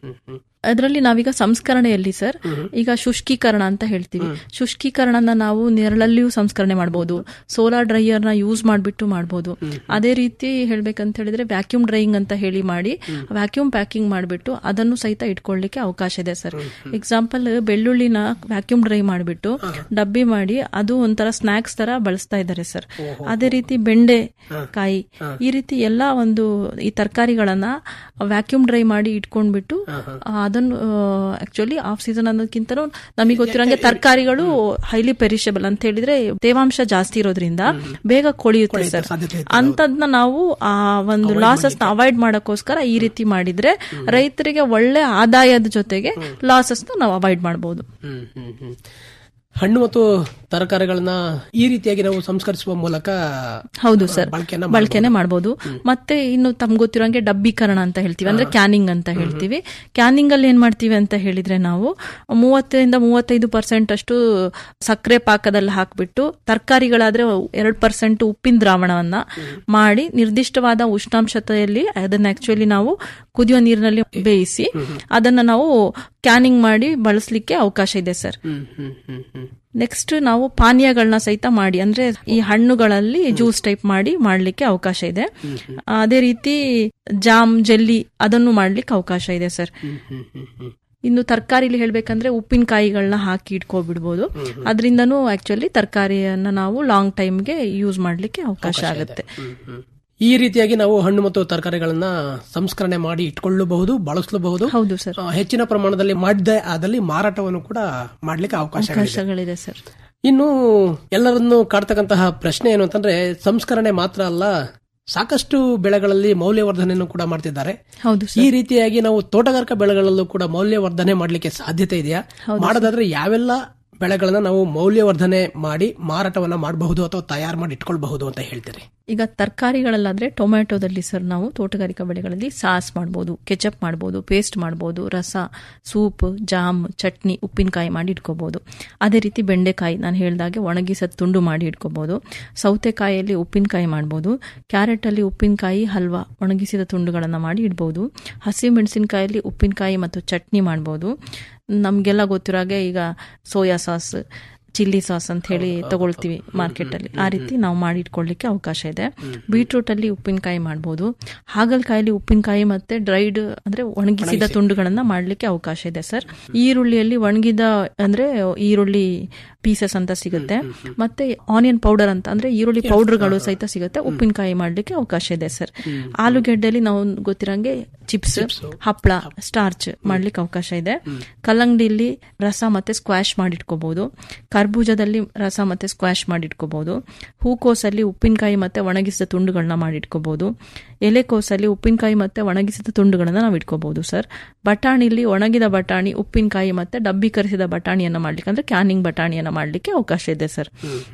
ಅದರಲ್ಲಿ ನಾವೀಗ ಸಂಸ್ಕರಣೆಯಲ್ಲಿ ಸರ್ ಈಗ ಶುಷ್ಕೀಕರಣ ಅಂತ ಹೇಳ್ತೀವಿ ಶುಷ್ಕೀಕರಣನ ನಾವು ನೆರಳಲ್ಲಿಯೂ ಸಂಸ್ಕರಣೆ ಮಾಡಬಹುದು ಸೋಲಾರ್ ಡ್ರೈಯರ್ ನ ಯೂಸ್ ಮಾಡಿಬಿಟ್ಟು ಮಾಡಬಹುದು ಅದೇ ರೀತಿ ಹೇಳ್ಬೇಕಂತ ಹೇಳಿದ್ರೆ ವ್ಯಾಕ್ಯೂಮ್ ಡ್ರೈಯಿಂಗ್ ಅಂತ ಹೇಳಿ ಮಾಡಿ ವ್ಯಾಕ್ಯೂಮ್ ಪ್ಯಾಕಿಂಗ್ ಮಾಡಿಬಿಟ್ಟು ಅದನ್ನು ಸಹಿತ ಇಟ್ಕೊಳ್ಳಿಕ್ಕೆ ಅವಕಾಶ ಇದೆ ಸರ್ ಎಕ್ಸಾಂಪಲ್ ಬೆಳ್ಳುಳ್ಳಿನ ವ್ಯಾಕ್ಯೂಮ್ ಡ್ರೈ ಮಾಡಿಬಿಟ್ಟು ಡಬ್ಬಿ ಮಾಡಿ ಅದು ಒಂಥರ ಸ್ನಾಕ್ಸ್ ತರ ಬಳಸ್ತಾ ಇದ್ದಾರೆ ಸರ್ ಅದೇ ರೀತಿ ಬೆಂಡೆ ಕಾಯಿ ಈ ರೀತಿ ಎಲ್ಲಾ ಒಂದು ಈ ತರಕಾರಿಗಳನ್ನ ವ್ಯಾಕ್ಯೂಮ್ ಡ್ರೈ ಮಾಡಿ ಇಟ್ಕೊಂಡ್ಬಿಟ್ಟು ಆ, ಅದನ್ನು ಆಕ್ಚುಲಿ ಆಫ್ ಸೀಸನ್ ಅನ್ನೋದಕ್ಕಿಂತ ನಮಗೆ ಗೊತ್ತಿರೋಂಗೆ ತರಕಾರಿಗಳು ಹೈಲಿ ಪೆರಿಷಬಲ್ ಅಂತ ಹೇಳಿದ್ರೆ ತೇವಾಂಶ ಜಾಸ್ತಿ ಇರೋದ್ರಿಂದ ಬೇಗ ಕೊಳೆಯುತ್ತೆ ಸರ್ ಸಾಧ್ಯತೆ ಅಂತದ್ನ ನಾವು ಆ ಒಂದು ಲಾಸಸ್ ನ ಅವಾಯ್ಡ್ ಮಾಡಕ್ಕೋಸ್ಕರ ಈ ರೀತಿ ಮಾಡಿದ್ರೆ ರೈತರಿಗೆ ಒಳ್ಳೆ ಆದಾಯದ ಜೊತೆಗೆ ಲಾಸಸ್ ನಾವು ಅವಾಯ್ಡ್ ಮಾಡಬಹುದು ಹ್ಮ್, ಹ್ಮ್, ಹ್ಮ್. ಹಣ್ಣು ಮತ್ತು ತರಕಾರಿಗಳನ್ನ ಈ ರೀತಿಯಾಗಿ ನಾವು ಸಂಸ್ಕರಿಸುವ ಮೂಲಕ ಹೌದು ಸರ್ ಬಳಕೆಯನ್ನ ಬಳಕೆನೆ ಮಾಡಬಹುದು ಮತ್ತೆ ಇನ್ನು ತಮ್ಗೆ ಗೊತ್ತಿರೋಂಗೆ ಡಬ್ಬೀಕರಣ ಅಂತ ಹೇಳ್ತೀವಿ ಅಂದ್ರೆ ಕ್ಯಾನಿಂಗ್ ಅಂತ ಹೇಳ್ತೀವಿ ಕ್ಯಾನಿಂಗ್ ಅಲ್ಲಿ ಏನ್ ಮಾಡ್ತೀವಿ ಅಂತ ಹೇಳಿದ್ರೆ ನಾವು ಮೂವತ್ತರಿಂದ ಮೂವತ್ತೈದು ಪರ್ಸೆಂಟ್ ಅಷ್ಟು ಸಕ್ಕರೆ ಪಾಕದಲ್ಲಿ ಹಾಕ್ಬಿಟ್ಟು ತರಕಾರಿಗಳಾದ್ರೆ ಎರಡ್ ಪರ್ಸೆಂಟ್ ಉಪ್ಪಿನ ದ್ರಾವಣವನ್ನ ಮಾಡಿ ನಿರ್ದಿಷ್ಟವಾದ ಉಷ್ಣಾಂಶತೆಯಲ್ಲಿ ಅದನ್ನ ಆಕ್ಚುಲಿ ನಾವು ಕುದಿಯೋ ನೀರಿನಲ್ಲಿ ಬೇಯಿಸಿ ಅದನ್ನ ನಾವು ಕ್ಯಾನಿಂಗ್ ಮಾಡಿ ಬಳಸಲಿಕ್ಕೆ ಅವಕಾಶ ಇದೆ ಸರ್ ಹ್ಮ್, ಹ್ಮ್, ಹ್ಮ್, ಹ್ಮ್. ನೆಕ್ಸ್ಟ್ ನಾವು ಪಾನೀಯಗಳನ್ನ ಸಹಿತ ಮಾಡಿ ಅಂದ್ರೆ ಈ ಹಣ್ಣುಗಳಲ್ಲಿ ಜ್ಯೂಸ್ ಟೈಪ್ ಮಾಡಿ ಮಾಡ್ಲಿಕ್ಕೆ ಅವಕಾಶ ಇದೆ ಅದೇ ರೀತಿ ಜಾಮ್ ಜೆಲ್ಲಿ ಅದನ್ನು ಮಾಡ್ಲಿಕ್ಕೆ ಅವಕಾಶ ಇದೆ ಸರ್ ಹ್ಮ್, ಹ್ಮ್, ಹ್ಮ್, ಹ್ಮ್. ಇನ್ನು ತರಕಾರಿಲಿ ಹೇಳ್ಬೇಕಂದ್ರೆ ಉಪ್ಪಿನಕಾಯಿಗಳನ್ನ ಹಾಕಿ ಇಟ್ಕೊಬಿಡ್ಬೋದು ಅದರಿಂದನೂ ಆಕ್ಚುಲಿ ತರಕಾರಿಯನ್ನ ನಾವು ಲಾಂಗ್ ಟೈಮ್ಗೆ ಯೂಸ್ ಮಾಡ್ಲಿಕ್ಕೆ ಅವಕಾಶ ಆಗುತ್ತೆ ಹ್ಮ್, ಹ್ಮ್. ಈ ರೀತಿಯಾಗಿ ನಾವು ಹಣ್ಣು ಮತ್ತು ತರಕಾರಿಗಳನ್ನ ಸಂಸ್ಕರಣೆ ಮಾಡಿ ಇಟ್ಕೊಳ್ಳಬಹುದು ಬಳಸಲಬಹುದು ಹೌದು ಸರ್ ಆ, ಹೆಚ್ಚಿನ ಪ್ರಮಾಣದಲ್ಲಿ ಮಾಡಿದ ಆದಲ್ಲಿ ಮಾರಾಟವನ್ನು ಕೂಡ ಮಾಡ್ಲಿಕ್ಕೆ ಅವಕಾಶ ಅವಕಾಶಗಳಿದೆ ಸರ್ ಇನ್ನು ಎಲ್ಲರನ್ನು ಕಾಡ್ತಕ್ಕಂತಹ ಪ್ರಶ್ನೆ ಏನು ಅಂತಂದ್ರೆ ಸಂಸ್ಕರಣೆ ಮಾತ್ರ ಅಲ್ಲ ಸಾಕಷ್ಟು ಬೆಳೆಗಳಲ್ಲಿ ಮೌಲ್ಯವರ್ಧನೆಯನ್ನು ಕೂಡ ಮಾಡ್ತಿದ್ದಾರೆ ಹೌದು ಈ ಸರ್ ರೀತಿಯಾಗಿ ನಾವು ತೋಟಗಾರಿಕಾ ಬೆಳೆಗಳಲ್ಲೂ ಕೂಡ ಮೌಲ್ಯವರ್ಧನೆ ಮಾಡ್ಲಿಕ್ಕೆ ಸಾಧ್ಯತೆ ಇದೆಯಾ ಮಾಡೋದಾದ್ರೆ ಯಾವೆಲ್ಲ ಬೆಳೆಗಳನ್ನ ನಾವು ಮೌಲ್ಯವರ್ಧನೆ ಮಾಡಿ ಮಾರಾಟವನ್ನ ಮಾಡಬಹುದು ಅಥವಾ ತಯಾರು ಮಾಡಿ ಇಟ್ಕೊಳ್ಬಹುದು ಅಂತ ಹೇಳ್ತೀರಿ ಈಗ ತರಕಾರಿಗಳಲ್ಲಾದ್ರೆ ಟೊಮ್ಯಾಟೊದಲ್ಲಿ ಸರ್ ನಾವು ತೋಟಗಾರಿಕಾ ಬೆಳೆಗಳಲ್ಲಿ ಸಾಸ್ ಮಾಡ್ಬೋದು ಕೆಚಪ್ ಮಾಡ್ಬೋದು ಪೇಸ್ಟ್ ಮಾಡ್ಬೋದು ರಸ ಸೂಪ್ ಜಾಮ್ ಚಟ್ನಿ ಉಪ್ಪಿನಕಾಯಿ ಮಾಡಿ ಇಟ್ಕೋಬಹುದು ಅದೇ ರೀತಿ ಬೆಂಡೆಕಾಯಿ ನಾನು ಹೇಳ್ದಾಗೆ ಒಣಗಿಸದ ತುಂಡು ಮಾಡಿ ಇಟ್ಕೋಬಹುದು ಸೌತೆಕಾಯಿಯಲ್ಲಿ ಉಪ್ಪಿನಕಾಯಿ ಮಾಡ್ಬೋದು ಕ್ಯಾರೆಟಲ್ಲಿ ಉಪ್ಪಿನಕಾಯಿ ಹಲ್ವಾ ಒಣಗಿಸಿದ ತುಂಡುಗಳನ್ನು ಮಾಡಿ ಇಡ್ಬೋದು ಹಸಿ ಮೆಣಸಿನಕಾಯಲ್ಲಿ ಉಪ್ಪಿನಕಾಯಿ ಮತ್ತು ಚಟ್ನಿ ಮಾಡ್ಬೋದು ನಮಗೆಲ್ಲ ಗೊತ್ತಿರೋ ಹಾಗೆ ಈಗ ಸೋಯಾ ಸಾಸ್ ಚಿಲ್ಲಿ ಸಾಸ್ ಅಂತ ಹೇಳಿ ತಗೊಳ್ತೀವಿ ಮಾರ್ಕೆಟ್ ಅಲ್ಲಿ ಆ ರೀತಿ ನಾವು ಮಾಡಿ ಇಟ್ಕೊಳ್ಳಿಕ್ಕೆ ಅವಕಾಶ ಇದೆ ಬೀಟ್ರೂಟ್ ಅಲ್ಲಿ ಉಪ್ಪಿನಕಾಯಿ ಮಾಡ್ಬೋದು ಹಾಗಲಕಾಯಲ್ಲಿ ಉಪ್ಪಿನಕಾಯಿ ಮತ್ತೆ ಡ್ರೈಡ್ ಅಂದ್ರೆ ಒಣಗಿಸಿದ ತುಂಡುಗಳನ್ನ ಮಾಡ್ಲಿಕ್ಕೆ ಅವಕಾಶ ಇದೆ ಸರ್ ಈರುಳ್ಳಿಯಲ್ಲಿ ಒಣಗಿದ ಅಂದ್ರೆ ಈರುಳ್ಳಿ ಪೀಸಸ್ ಅಂತ ಸಿಗುತ್ತೆ ಮತ್ತೆ ಆನಿಯನ್ ಪೌಡರ್ ಅಂತ ಅಂದ್ರೆ ಈರುಳ್ಳಿ ಪೌಡರ್ಗಳು ಸಹಿತ ಸಿಗುತ್ತೆ ಉಪ್ಪಿನಕಾಯಿ ಮಾಡ್ಲಿಕ್ಕೆ ಅವಕಾಶ ಇದೆ ಸರ್ ಆಲೂಗೆಡ್ಡೆಯಲ್ಲಿ ನಾವು ಗೊತ್ತಿರಂಗೆ ಚಿಪ್ಸ್ ಹಪ್ಪಳ ಸ್ಟಾರ್ಚ್ ಮಾಡ್ಲಿಕ್ಕೆ ಅವಕಾಶ ಇದೆ ಕಲ್ಲಂಗಡಿಲಿ ರಸ ಮತ್ತೆ ಸ್ಕ್ವಾಶ್ ಮಾಡಿಟ್ಕೋಬಹುದು ಕರ್ಬೂಜದಲ್ಲಿ ರಸ ಮತ್ತೆ ಸ್ಕ್ವಾಶ್ ಮಾಡಿಟ್ಕೋಬಹುದು ಹೂಕೋಸಲ್ಲಿ ಉಪ್ಪಿನಕಾಯಿ ಮತ್ತೆ ಒಣಗಿಸಿದ ತುಂಡುಗಳನ್ನ ಮಾಡಿಟ್ಕೋಬಹುದು ಎಲೆಕೋಸಲ್ಲಿ ಉಪ್ಪಿನಕಾಯಿ ಮತ್ತೆ ಒಣಗಿಸಿದ ತುಂಡುಗಳನ್ನ ನಾವು ಇಟ್ಕೋಬಹುದು ಸರ್ ಬಟಾಣಿಲಿ ಒಣಗಿದ ಬಟಾಣಿ ಉಪ್ಪಿನಕಾಯಿ ಮತ್ತೆ ಡಬ್ಬೀಕರಿಸಿದ ಬಟಾಣಿಯನ್ನ ಮಾಡ್ಲಿಕ್ಕೆ ಅಂದ್ರೆ ಕ್ಯಾನಿಂಗ್ ಬಟಾಣಿಯನ್ನ ಮಾಡ್ಲಿಕ್ಕೆ ಅವಕಾಶ ಇದೆ ಸರ್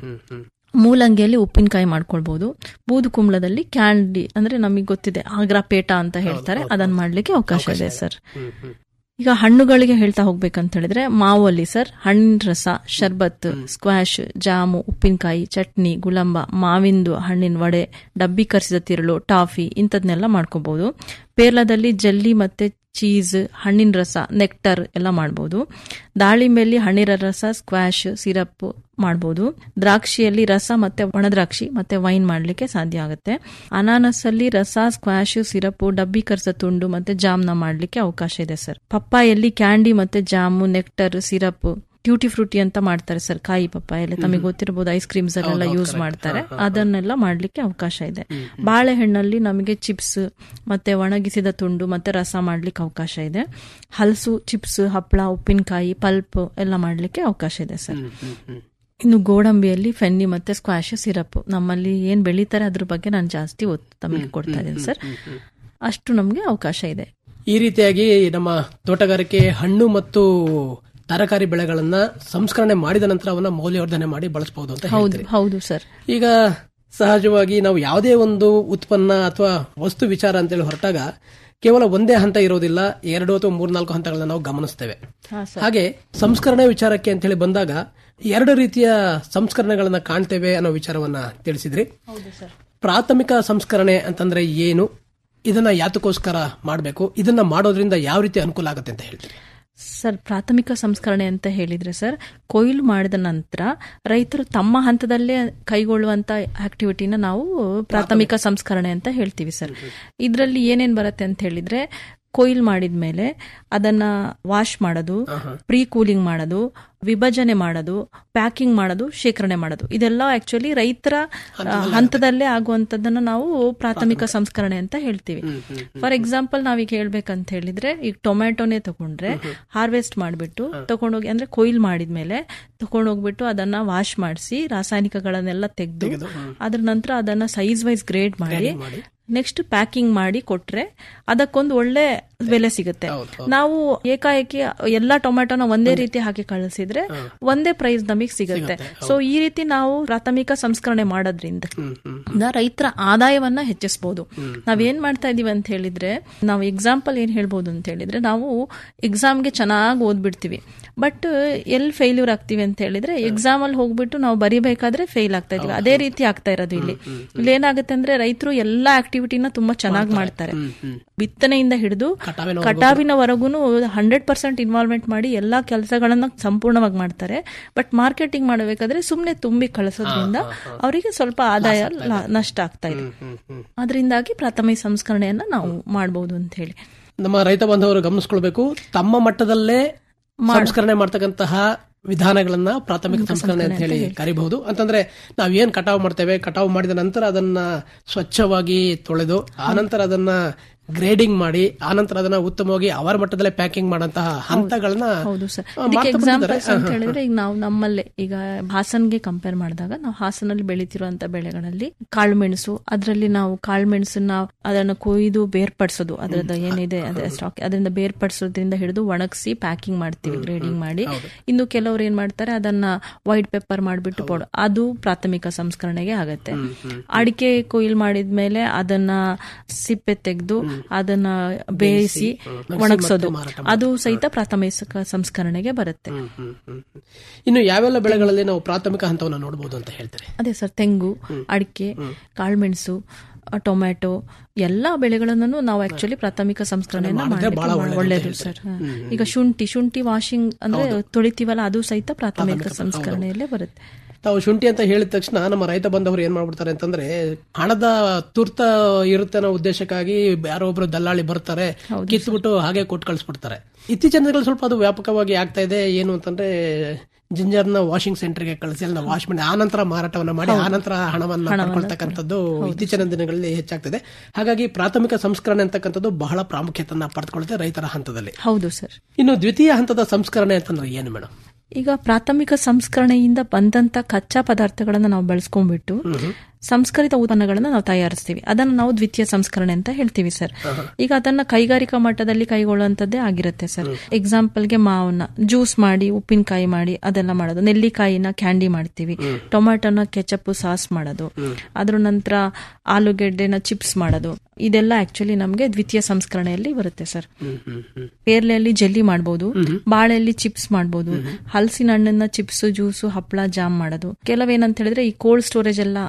ಮೂಲಂಗಿಯಲ್ಲಿ ಉಪ್ಪಿನಕಾಯಿ ಮಾಡ್ಕೊಳ್ಬಹುದು ಬೂದು ಕುಂಬಳದಲ್ಲಿ ಕ್ಯಾಂಡಿ ಅಂದ್ರೆ ನಮಗೆ ಗೊತ್ತಿದೆ ಆಗ್ರಾ ಪೇಟ ಅಂತ ಹೇಳ್ತಾರೆ ಅದನ್ನ ಮಾಡ್ಲಿಕ್ಕೆ ಅವಕಾಶ ಇದೆ ಸರ್ ಈಗ ಹಣ್ಣುಗಳಿಗೆ ಹೇಳ್ತಾ ಹೋಗ್ಬೇಕಂತ ಹೇಳಿದ್ರೆ ಮಾವು ಅಲ್ಲಿ ಸರ್ ಹಣ್ಣಿನ ರಸ ಶರ್ಬತ್ ಸ್ಕ್ವಾಶ್ ಜಾಮು ಉಪ್ಪಿನಕಾಯಿ ಚಟ್ನಿ ಗುಲಂಬ ಮಾವಿಂದು ಹಣ್ಣಿನ ವಡೆ ಡಬ್ಬಿ ಕರಿಸಿದ ತಿರುಳು ಟಾಫಿ ಇಂಥದ್ನೆಲ್ಲ ಮಾಡ್ಕೋಬಹುದು ಪೇರ್ಲದಲ್ಲಿ ಜಲ್ಲಿ ಮತ್ತೆ ಚೀಸ್ ಹಣ್ಣಿನ ರಸ ನೆಕ್ಟರ್ ಎಲ್ಲ ಮಾಡಬಹುದು ದಾಳಿಂಬೆಯಲ್ಲಿ ಹಣ್ಣಿನ ರಸ ಸ್ಕ್ವಾಶ್ ಸಿರಪ್ ಮಾಡಬಹುದು ದ್ರಾಕ್ಷಿಯಲ್ಲಿ ರಸ ಮತ್ತೆ ಒಣದ್ರಾಕ್ಷಿ ಮತ್ತೆ ವೈನ್ ಮಾಡಲಿಕ್ಕೆ ಸಾಧ್ಯ ಆಗುತ್ತೆ ಅನಾನಸ್ ಅಲ್ಲಿ ರಸ ಸ್ಕ್ವಾಶ್ ಸಿರಪ್ ಡಬ್ಬಿ ಕರ್ಸ ತುಂಡು ಮತ್ತೆ ಜಾಮ್ನ ಮಾಡಲಿಕ್ಕೆ ಅವಕಾಶ ಇದೆ ಸರ್ ಪಪ್ಪಾಯಲ್ಲಿ ಕ್ಯಾಂಡಿ ಮತ್ತೆ jam nectar syrup tutti frutti ಅಂತ ಮಾಡ್ತಾರೆ ಸರ್ ಕಾಯಿ ಪಪ್ಪಾಯಲ್ಲಿ ತಮಗೆ ಗೊತ್ತಿರಬಹುದು ಐಸ್ ಕ್ರೀಮ್ಸ್ ಅಲ್ಲೆಲ್ಲ ಯೂಸ್ ಮಾಡ್ತಾರೆ ಅದನ್ನೆಲ್ಲ ಮಾಡ್ಲಿಕ್ಕೆ ಅವಕಾಶ ಇದೆ ಬಾಳೆಹಣ್ಣಲ್ಲಿ ನಮಗೆ ಚಿಪ್ಸ್ ಮತ್ತೆ ಒಣಗಿಸಿದ ತುಂಡು ಮತ್ತೆ ರಸ ಮಾಡ್ಲಿಕ್ಕೆ ಅವಕಾಶ ಇದೆ ಹಲಸು ಚಿಪ್ಸ್ ಹಪ್ಪಳ ಉಪ್ಪಿನಕಾಯಿ ಪಲ್ಪ್ ಎಲ್ಲ ಮಾಡ್ಲಿಕ್ಕೆ ಅವಕಾಶ ಇದೆ ಸರ್ ಇನ್ನು ಗೋಡಂಬಿಯಲ್ಲಿ ಫೆನ್ನಿ ಮತ್ತೆ ಸ್ಕ್ವಾಶ್ ಸಿರಪ್ ನಮ್ಮಲ್ಲಿ ಏನ್ ಬೆಳೀತಾರೆ ಅದ್ರ ಬಗ್ಗೆ ನಾನು ಜಾಸ್ತಿ ಒತ್ತು ತಮಗೆ ಕೊಡ್ತಾ ಇದ್ದೀನಿ ಸರ್ ಅಷ್ಟು ನಮಗೆ ಅವಕಾಶ ಇದೆ ಈ ರೀತಿಯಾಗಿ ನಮ್ಮ ತೋಟಗಾರಿಕೆ ಹಣ್ಣು ಮತ್ತು ತರಕಾರಿ ಬೆಳೆಗಳನ್ನ ಸಂಸ್ಕರಣೆ ಮಾಡಿದ ನಂತರ ಅವನ್ನ ಮೌಲ್ಯವರ್ಧನೆ ಮಾಡಿ ಬಳಸಬಹುದು ಅಂತ ಹೌದು ಹೇಳ್ತೀರಿ ಹೌದು ಸರ್ ಈಗ ಸಹಜವಾಗಿ ನಾವು ಯಾವುದೇ ಒಂದು ಉತ್ಪನ್ನ ಅಥವಾ ವಸ್ತು ವಿಚಾರ ಅಂತೇಳಿ ಹೊರಟಾಗ ಕೇವಲ ಒಂದೇ ಹಂತ ಇರೋದಿಲ್ಲ ಎರಡು ಅಥವಾ ಮೂರ್ನಾಲ್ಕು ಹಂತಗಳನ್ನ ನಾವು ಗಮನಿಸ್ತೇವೆ ಹಾಗೆ ಸಂಸ್ಕರಣೆ ವಿಚಾರಕ್ಕೆ ಅಂತ ಹೇಳಿ ಬಂದಾಗ ಎರಡು ರೀತಿಯ ಸಂಸ್ಕರಣೆಗಳನ್ನ ಕಾಣ್ತೇವೆ ಅನ್ನೋ ವಿಚಾರವನ್ನ ತಿಳಿಸಿದ್ರಿ ಪ್ರಾಥಮಿಕ ಸಂಸ್ಕರಣೆ ಅಂತಂದ್ರೆ ಏನು ಇದನ್ನ ಯಾತಕ್ಕೋಸ್ಕರ ಮಾಡಬೇಕು ಇದನ್ನ ಮಾಡೋದ್ರಿಂದ ಯಾವ ರೀತಿ ಅನುಕೂಲ ಆಗುತ್ತೆ ಅಂತ ಹೇಳ್ತೀರಿ ಸರ್ ಪ್ರಾಥಮಿಕ ಸಂಸ್ಕರಣೆ ಅಂತ ಹೇಳಿದ್ರೆ ಸರ್ ಕೊಯ್ಲು ಮಾಡಿದ ನಂತರ ರೈತರು ತಮ್ಮ ಹಂತದಲ್ಲೇ ಕೈಗೊಳ್ಳುವಂತ ಆಕ್ಟಿವಿಟಿನ ನಾವು ಪ್ರಾಥಮಿಕ ಸಂಸ್ಕರಣೆ ಅಂತ ಹೇಳ್ತೀವಿ ಸರ್ ಇದರಲ್ಲಿ ಏನೇನ್ ಬರುತ್ತೆ ಅಂತ ಹೇಳಿದ್ರೆ ಕೊಯ್ಲು ಮಾಡಿದ್ಮೇಲೆ ಅದನ್ನ ವಾಶ್ ಮಾಡೋದು ಪ್ರೀ ಕೂಲಿಂಗ್ ಮಾಡೋದು ವಿಭಜನೆ ಮಾಡೋದು ಪ್ಯಾಕಿಂಗ್ ಮಾಡೋದು ಶೇಖರಣೆ ಮಾಡೋದು ಇದೆಲ್ಲ ಆಕ್ಚುಲಿ ರೈತರ ಆ, ಹಂತದಲ್ಲೇ ಆಗುವಂತದನ್ನ ನಾವು ಪ್ರಾಥಮಿಕ ಸಂಸ್ಕರಣೆ ಅಂತ ಹೇಳ್ತೀವಿ ಫಾರ್ ಎಕ್ಸಾಂಪಲ್ ನಾವೀಗ ಹೇಳ್ಬೇಕಂತ ಹೇಳಿದ್ರೆ ಈಗ ಟೊಮ್ಯಾಟೊನೇ ತಗೊಂಡ್ರೆ ಹಾರ್ವೆಸ್ಟ್ ಮಾಡಿಬಿಟ್ಟು ತಗೊಂಡೋಗಿ ಅಂದ್ರೆ ಕೊಯ್ಲು ಮಾಡಿದ್ಮೇಲೆ ತಗೊಂಡೋಗ್ಬಿಟ್ಟು ಅದನ್ನ ವಾಶ್ ಮಾಡಿಸಿ ರಾಸಾಯನಿಕಗಳನ್ನೆಲ್ಲ ತೆಗೆದು ಅದ್ರ ನಂತರ ಅದನ್ನ ಸೈಜ್ ವೈಸ್ ಗ್ರೇಡ್ ಮಾಡಿ ನೆಕ್ಸ್ಟ್ ಪ್ಯಾಕಿಂಗ್ ಮಾಡಿ ಕೊಟ್ರೆ ಅದಕ್ಕೊಂದು ಒಳ್ಳೆ ಬೆಲೆ ಸಿಗುತ್ತೆ ನಾವು ಏಕಾಏಕಿ ಎಲ್ಲಾ ಟೊಮೆಟೊನ ಒಂದೇ ರೀತಿ ಹಾಕಿ ಕಳಿಸಿದ್ರೆ ಒಂದೇ ಪ್ರೈಸ್ ನಮಗೆ ಸಿಗುತ್ತೆ ಸೊ ಈ ರೀತಿ ನಾವು ಪ್ರಾಥಮಿಕ ಸಂಸ್ಕರಣೆ ಮಾಡೋದ್ರಿಂದ ನ ರೈತರ ಆದಾಯವನ್ನ ಹೆಚ್ಚಿಸಬಹುದು ನಾವೇನ್ ಮಾಡ್ತಾ ಇದೀವಿ ಅಂತ ಹೇಳಿದ್ರೆ ನಾವು ಎಕ್ಸಾಂಪಲ್ ಏನ್ ಹೇಳ್ಬೋದು ಅಂತ ಹೇಳಿದ್ರೆ ನಾವು ಎಕ್ಸಾಮ್ಗೆ ಚೆನ್ನಾಗಿ ಓದ್ಬಿಡ್ತೀವಿ ಬಟ್ ಎಲ್ಲಿ ಫೇಲ್ಯೂರ್ ಆಗ್ತೀವಿ ಅಂತ ಹೇಳಿದ್ರೆ ಎಕ್ಸಾಮ್ ಅಲ್ಲಿ ಹೋಗ್ಬಿಟ್ಟು ನಾವು ಬರಿಬೇಕಾದ್ರೆ ಫೇಲ್ ಆಗ್ತಾ ಇದೀವಿ ಅದೇ ರೀತಿ ಆಗ್ತಾ ಇರೋದು ಇಲ್ಲಿ ಇಲ್ಲಿ ಏನಾಗುತ್ತೆ ಅಂದ್ರೆ ರೈತರು ಎಲ್ಲಾ ಆಕ್ಟಿವಿಟಿನ ತುಂಬಾ ಚೆನ್ನಾಗಿ ಮಾಡ್ತಾರೆ ಬಿತ್ತನೆಯಿಂದ ಹಿಡಿದು ಕಟಾವಿನವರೆಗೂ ಹಂಡ್ರೆಡ್ ಪರ್ಸೆಂಟ್ ಇನ್ವಾಲ್ವ್ಮೆಂಟ್ ಮಾಡಿ ಎಲ್ಲಾ ಕೆಲಸಗಳನ್ನ ಸಂಪೂರ್ಣವಾಗಿ ಮಾಡ್ತಾರೆ ಬಟ್ ಮಾರ್ಕೆಟಿಂಗ್ ಮಾಡಬೇಕಾದ್ರೆ ಸುಮ್ನೆ ತುಂಬಿ ಕಳಿಸೋದ್ರಿಂದ ಅವರಿಗೆ ಸ್ವಲ್ಪ ಆದಾಯ ಲ- ನಷ್ಟ ಆಗ್ತಾ ಇದೆ ಅದರಿಂದಾಗಿ ಪ್ರಾಥಮಿಕ ಸಂಸ್ಕರಣೆಯನ್ನ ನಾವು ಮಾಡಬಹುದು ಅಂತ ಹೇಳಿ ನಮ್ಮ ರೈತ ಬಾಂಧವರು ಗಮನಿಸ್ಕೊಳ್ಬೇಕು ತಮ್ಮ ಮಟ್ಟದಲ್ಲೇ ಸಂಸ್ಕರಣೆ ಮಾಡ್ತಕ್ಕಂತಹ ವಿಧಾನಗಳನ್ನ ಪ್ರಾಥಮಿಕ ಸಂಸ್ಕರಣೆ ಅಂತ ಹೇಳಿ ಕರಿಬಹುದು ಅಂತಂದ್ರೆ ನಾವ್ ಏನ್ ಕಟಾವು ಮಾಡ್ತೇವೆ ಕಟಾವು ಮಾಡಿದ ನಂತರ ಅದನ್ನ ಸ್ವಚ್ಛವಾಗಿ ತೊಳೆದು ಆನಂತರ ಅದನ್ನ ಗ್ರೇಡಿಂಗ್ ಮಾಡಿ ಆನಂತರ ಅದನ್ನ ಉತ್ತಮವಾಗಿ ಅವರ ಮಟ್ಟದಲ್ಲೇ ಪ್ಯಾಕಿಂಗ್ ಮಾಡಂತಹ ಹಂತಗಳನ್ನ ಹೌದು ಸರ್ ಆ, ಇದಕ್ಕೆ ಮಾಡ್ತಾ ಬಂದಿದ್ದಾರೆ. ಎಕ್ಸಾಂಪಲ್ಸ್ ಅಂತ ಹೇಳಿದ್ರೆ ಈಗ ನಾವು ನಮ್ಮಲ್ಲೇ ಈಗ ಹಾಸನ್ಗೆ ಕಂಪೇರ್ ಮಾಡಿದಾಗ ನಾವು ಹಾಸನಲ್ಲಿ ಬೆಳೀತಿರುವಂತ ಬೆಳೆಗಳಲ್ಲಿ ಕಾಳುಮೆಣಸು ಅದರಲ್ಲಿ ನಾವು ಕಾಳುಮೆಣಸನ್ನ ಅದನ್ನ ಕೊಯ್ದು ಬೇರ್ಪಡಿಸೋದು ಅದರದ ಏನಿದೆ ಅದೇ ಸ್ಟಾಕ್ ಅದರಿಂದ ಬೇರ್ಪಡಿಸೋದ್ರಿಂದ ಹಿಡಿದು ಒಣಗಿಸಿ ಪ್ಯಾಕಿಂಗ್ ಮಾಡ್ತೀವಿ ಗ್ರೇಡಿಂಗ್ ಮಾಡಿ ಇನ್ನು ಕೆಲವರು ಏನ್ ಮಾಡ್ತಾರೆ ಅದನ್ನ ವೈಟ್ ಪೆಪ್ಪರ್ ಮಾಡಿಬಿಟ್ಟು ಪೌಡರ್ ಅದು ಪ್ರಾಥಮಿಕ ಸಂಸ್ಕರಣೆಗೆ ಆಗತ್ತೆ ಅಡಿಕೆ ಕೊಯ್ಲು ಮಾಡಿದ್ಮೇಲೆ ಅದನ್ನ ಸಿಪ್ಪೆ ತೆಗೆದು ಅದನ್ನ ಬೇಯಿಸಿ ಒಣಗಿಸೋದು ಅದು ಸಹಿತ ಪ್ರಾಥಮಿಕ ಸಂಸ್ಕರಣೆಗೆ ಬರುತ್ತೆ ಹ್ಮ್, ಹ್ಮ್, ಹ್ಮ್. ಇನ್ನು ಯಾವೆಲ್ಲ ಬೆಳೆಗಳಲ್ಲಿ ನಾವು ಪ್ರಾಥಮಿಕ ಹಂತವನ್ನ ನೋಡಬಹುದು ಅಂತ ಹೇಳ್ತಾರೆ ಅದೇ ಸರ್ ತೆಂಗು ಅಡಿಕೆ ಕಾಳುಮೆಣಸು ಅ, ಟೊಮ್ಯಾಟೊ ಎಲ್ಲಾ ಬೆಳೆಗಳನ್ನು ನಾವು ಆಕ್ಚುಲಿ ಪ್ರಾಥಮಿಕ ಸಂಸ್ಕರಣೆಯನ್ನ ಮಾಡಲಿಕ್ಕೆ ಒಳ್ಳೇದು ಸರ್ ಹ. ಈಗ ಶುಂಠಿ ಶುಂಠಿ ವಾಷಿಂಗ್ ಅಂದ್ರೆ ತೊಳಿತೀವಲ್ಲ ಅದು ಸಹಿತ ಪ್ರಾಥಮಿಕ ಸಂಸ್ಕರಣೆಯಲ್ಲೇ ಬರುತ್ತೆ ತಾವು ಶುಂಠಿ ಅಂತ ಹೇಳಿದ ತಕ್ಷಣ ನಮ್ಮ ರೈತ ಬಂಧವರು ಏನ್ ಮಾಡ್ಬಿಡ್ತಾರೆ ಅಂತಂದ್ರೆ ಹಣದ ತುರ್ತ ಇರುತ್ತೆ ಅನ್ನೋ ಉದ್ದೇಶಕ್ಕಾಗಿ ಯಾರೋ ಒಬ್ರು ದಲ್ಲಾಳಿ ಬರ್ತಾರೆ ಕಿತ್ಬಿಟ್ಟು ಹಾಗೆ ಕೊಟ್ಟು ಕಳಿಸ್ಬಿಡ್ತಾರೆ ಇತ್ತೀಚಿನ ದಿನಗಳಲ್ಲಿ ಸ್ವಲ್ಪ ಅದು ವ್ಯಾಪಕವಾಗಿ ಆಗ್ತಾ ಇದೆ ಏನು ಅಂತಂದ್ರೆ ಜಿಂಜರ್ನ ವಾಷಿಂಗ್ ಸೆಂಟರ್ಗೆ ಕಳಿಸಿ ಅಲ್ಲಿ ವಾಶ್ ಮಾಡಿ ಆನಂತರ ಮಾರಾಟವನ್ನ ಮಾಡಿ ಆನಂತರ ಹಣವನ್ನ ಪಡ್ಕೊಳ್ತಕ್ಕಂಥದ್ದು ಇತ್ತೀಚಿನ ದಿನಗಳಲ್ಲಿ ಹೆಚ್ಚಾಗ್ತಿದೆ ಹಾಗಾಗಿ ಪ್ರಾಥಮಿಕ ಸಂಸ್ಕರಣೆ ಅಂತಕ್ಕಂಥದ್ದು ಬಹಳ ಪ್ರಾಮುಖ್ಯತೆಯನ್ನ ಪಡೆದುಕೊಳ್ಳುತ್ತೆ ರೈತರ ಹಂತದಲ್ಲಿ ಹೌದು ಸರ್ ಇನ್ನು ದ್ವಿತೀಯ ಹಂತದ ಸಂಸ್ಕರಣೆ ಅಂತಂದ್ರೆ ಏನು ಮೇಡಮ್ ಈಗ ಪ್ರಾಥಮಿಕ ಸಂಸ್ಕರಣೆಯಿಂದ ಬಂದಂತ ಕಚ್ಚಾ ಪದಾರ್ಥಗಳನ್ನ ನಾವು ಬಳಸ್ಕೊಂಡ್ಬಿಟ್ಟು ಸಂಸ್ಕರಿತ ಉತ್ಪನ್ನಗಳನ್ನ ನಾವು ತಯಾರಿಸ್ತೀವಿ ಅದನ್ನ ನಾವು ದ್ವಿತೀಯ ಸಂಸ್ಕರಣೆ ಅಂತ ಹೇಳ್ತೀವಿ ಸರ್ ಈಗ ಅದನ್ನ ಕೈಗಾರಿಕಾ ಮಟ್ಟದಲ್ಲಿ ಕೈಗೊಳ್ಳುವಂತದ್ದೇ ಆಗಿರುತ್ತೆ ಸರ್ ಎಕ್ಸಾಂಪಲ್ಗೆ ಮಾವನ್ನ ಜ್ಯೂಸ್ ಮಾಡಿ ಉಪ್ಪಿನಕಾಯಿ ಮಾಡಿ ಅದೆಲ್ಲ ಮಾಡೋದು ನೆಲ್ಲಿಕಾಯಿನ ಕ್ಯಾಂಡಿ ಮಾಡ್ತೀವಿ ಟೊಮ್ಯಾಟೊನ ಕೆಚಪ್ ಸಾಸ್ ಮಾಡೋದು ಅದ್ರ ನಂತರ ಆಲೂಗೆಡ್ಡೆನ ಚಿಪ್ಸ್ ಮಾಡೋದು ಇದೆಲ್ಲ ಆಕ್ಚುಲಿ ನಮಗೆ ದ್ವಿತೀಯ ಸಂಸ್ಕರಣೆಯಲ್ಲಿ ಬರುತ್ತೆ ಸರ್ ಪೇರ್ಲೆಯಲ್ಲಿ ಜೆಲ್ಲಿ ಮಾಡಬಹುದು ಬಾಳೆಯಲ್ಲಿ ಚಿಪ್ಸ್ ಮಾಡಬಹುದು ಹಲಸಿನ ಹಣ್ಣನ್ನ ಚಿಪ್ಸ್ ಜ್ಯೂಸು ಹಪ್ಪಳ ಜಾಮ್ ಮಾಡೋದು ಕೆಲವೇನಂತ ಹೇಳಿದ್ರೆ ಈ ಕೋಲ್ಡ್ ಸ್ಟೋರೇಜ್ ಎಲ್ಲ ಅವಶ್ಯಕ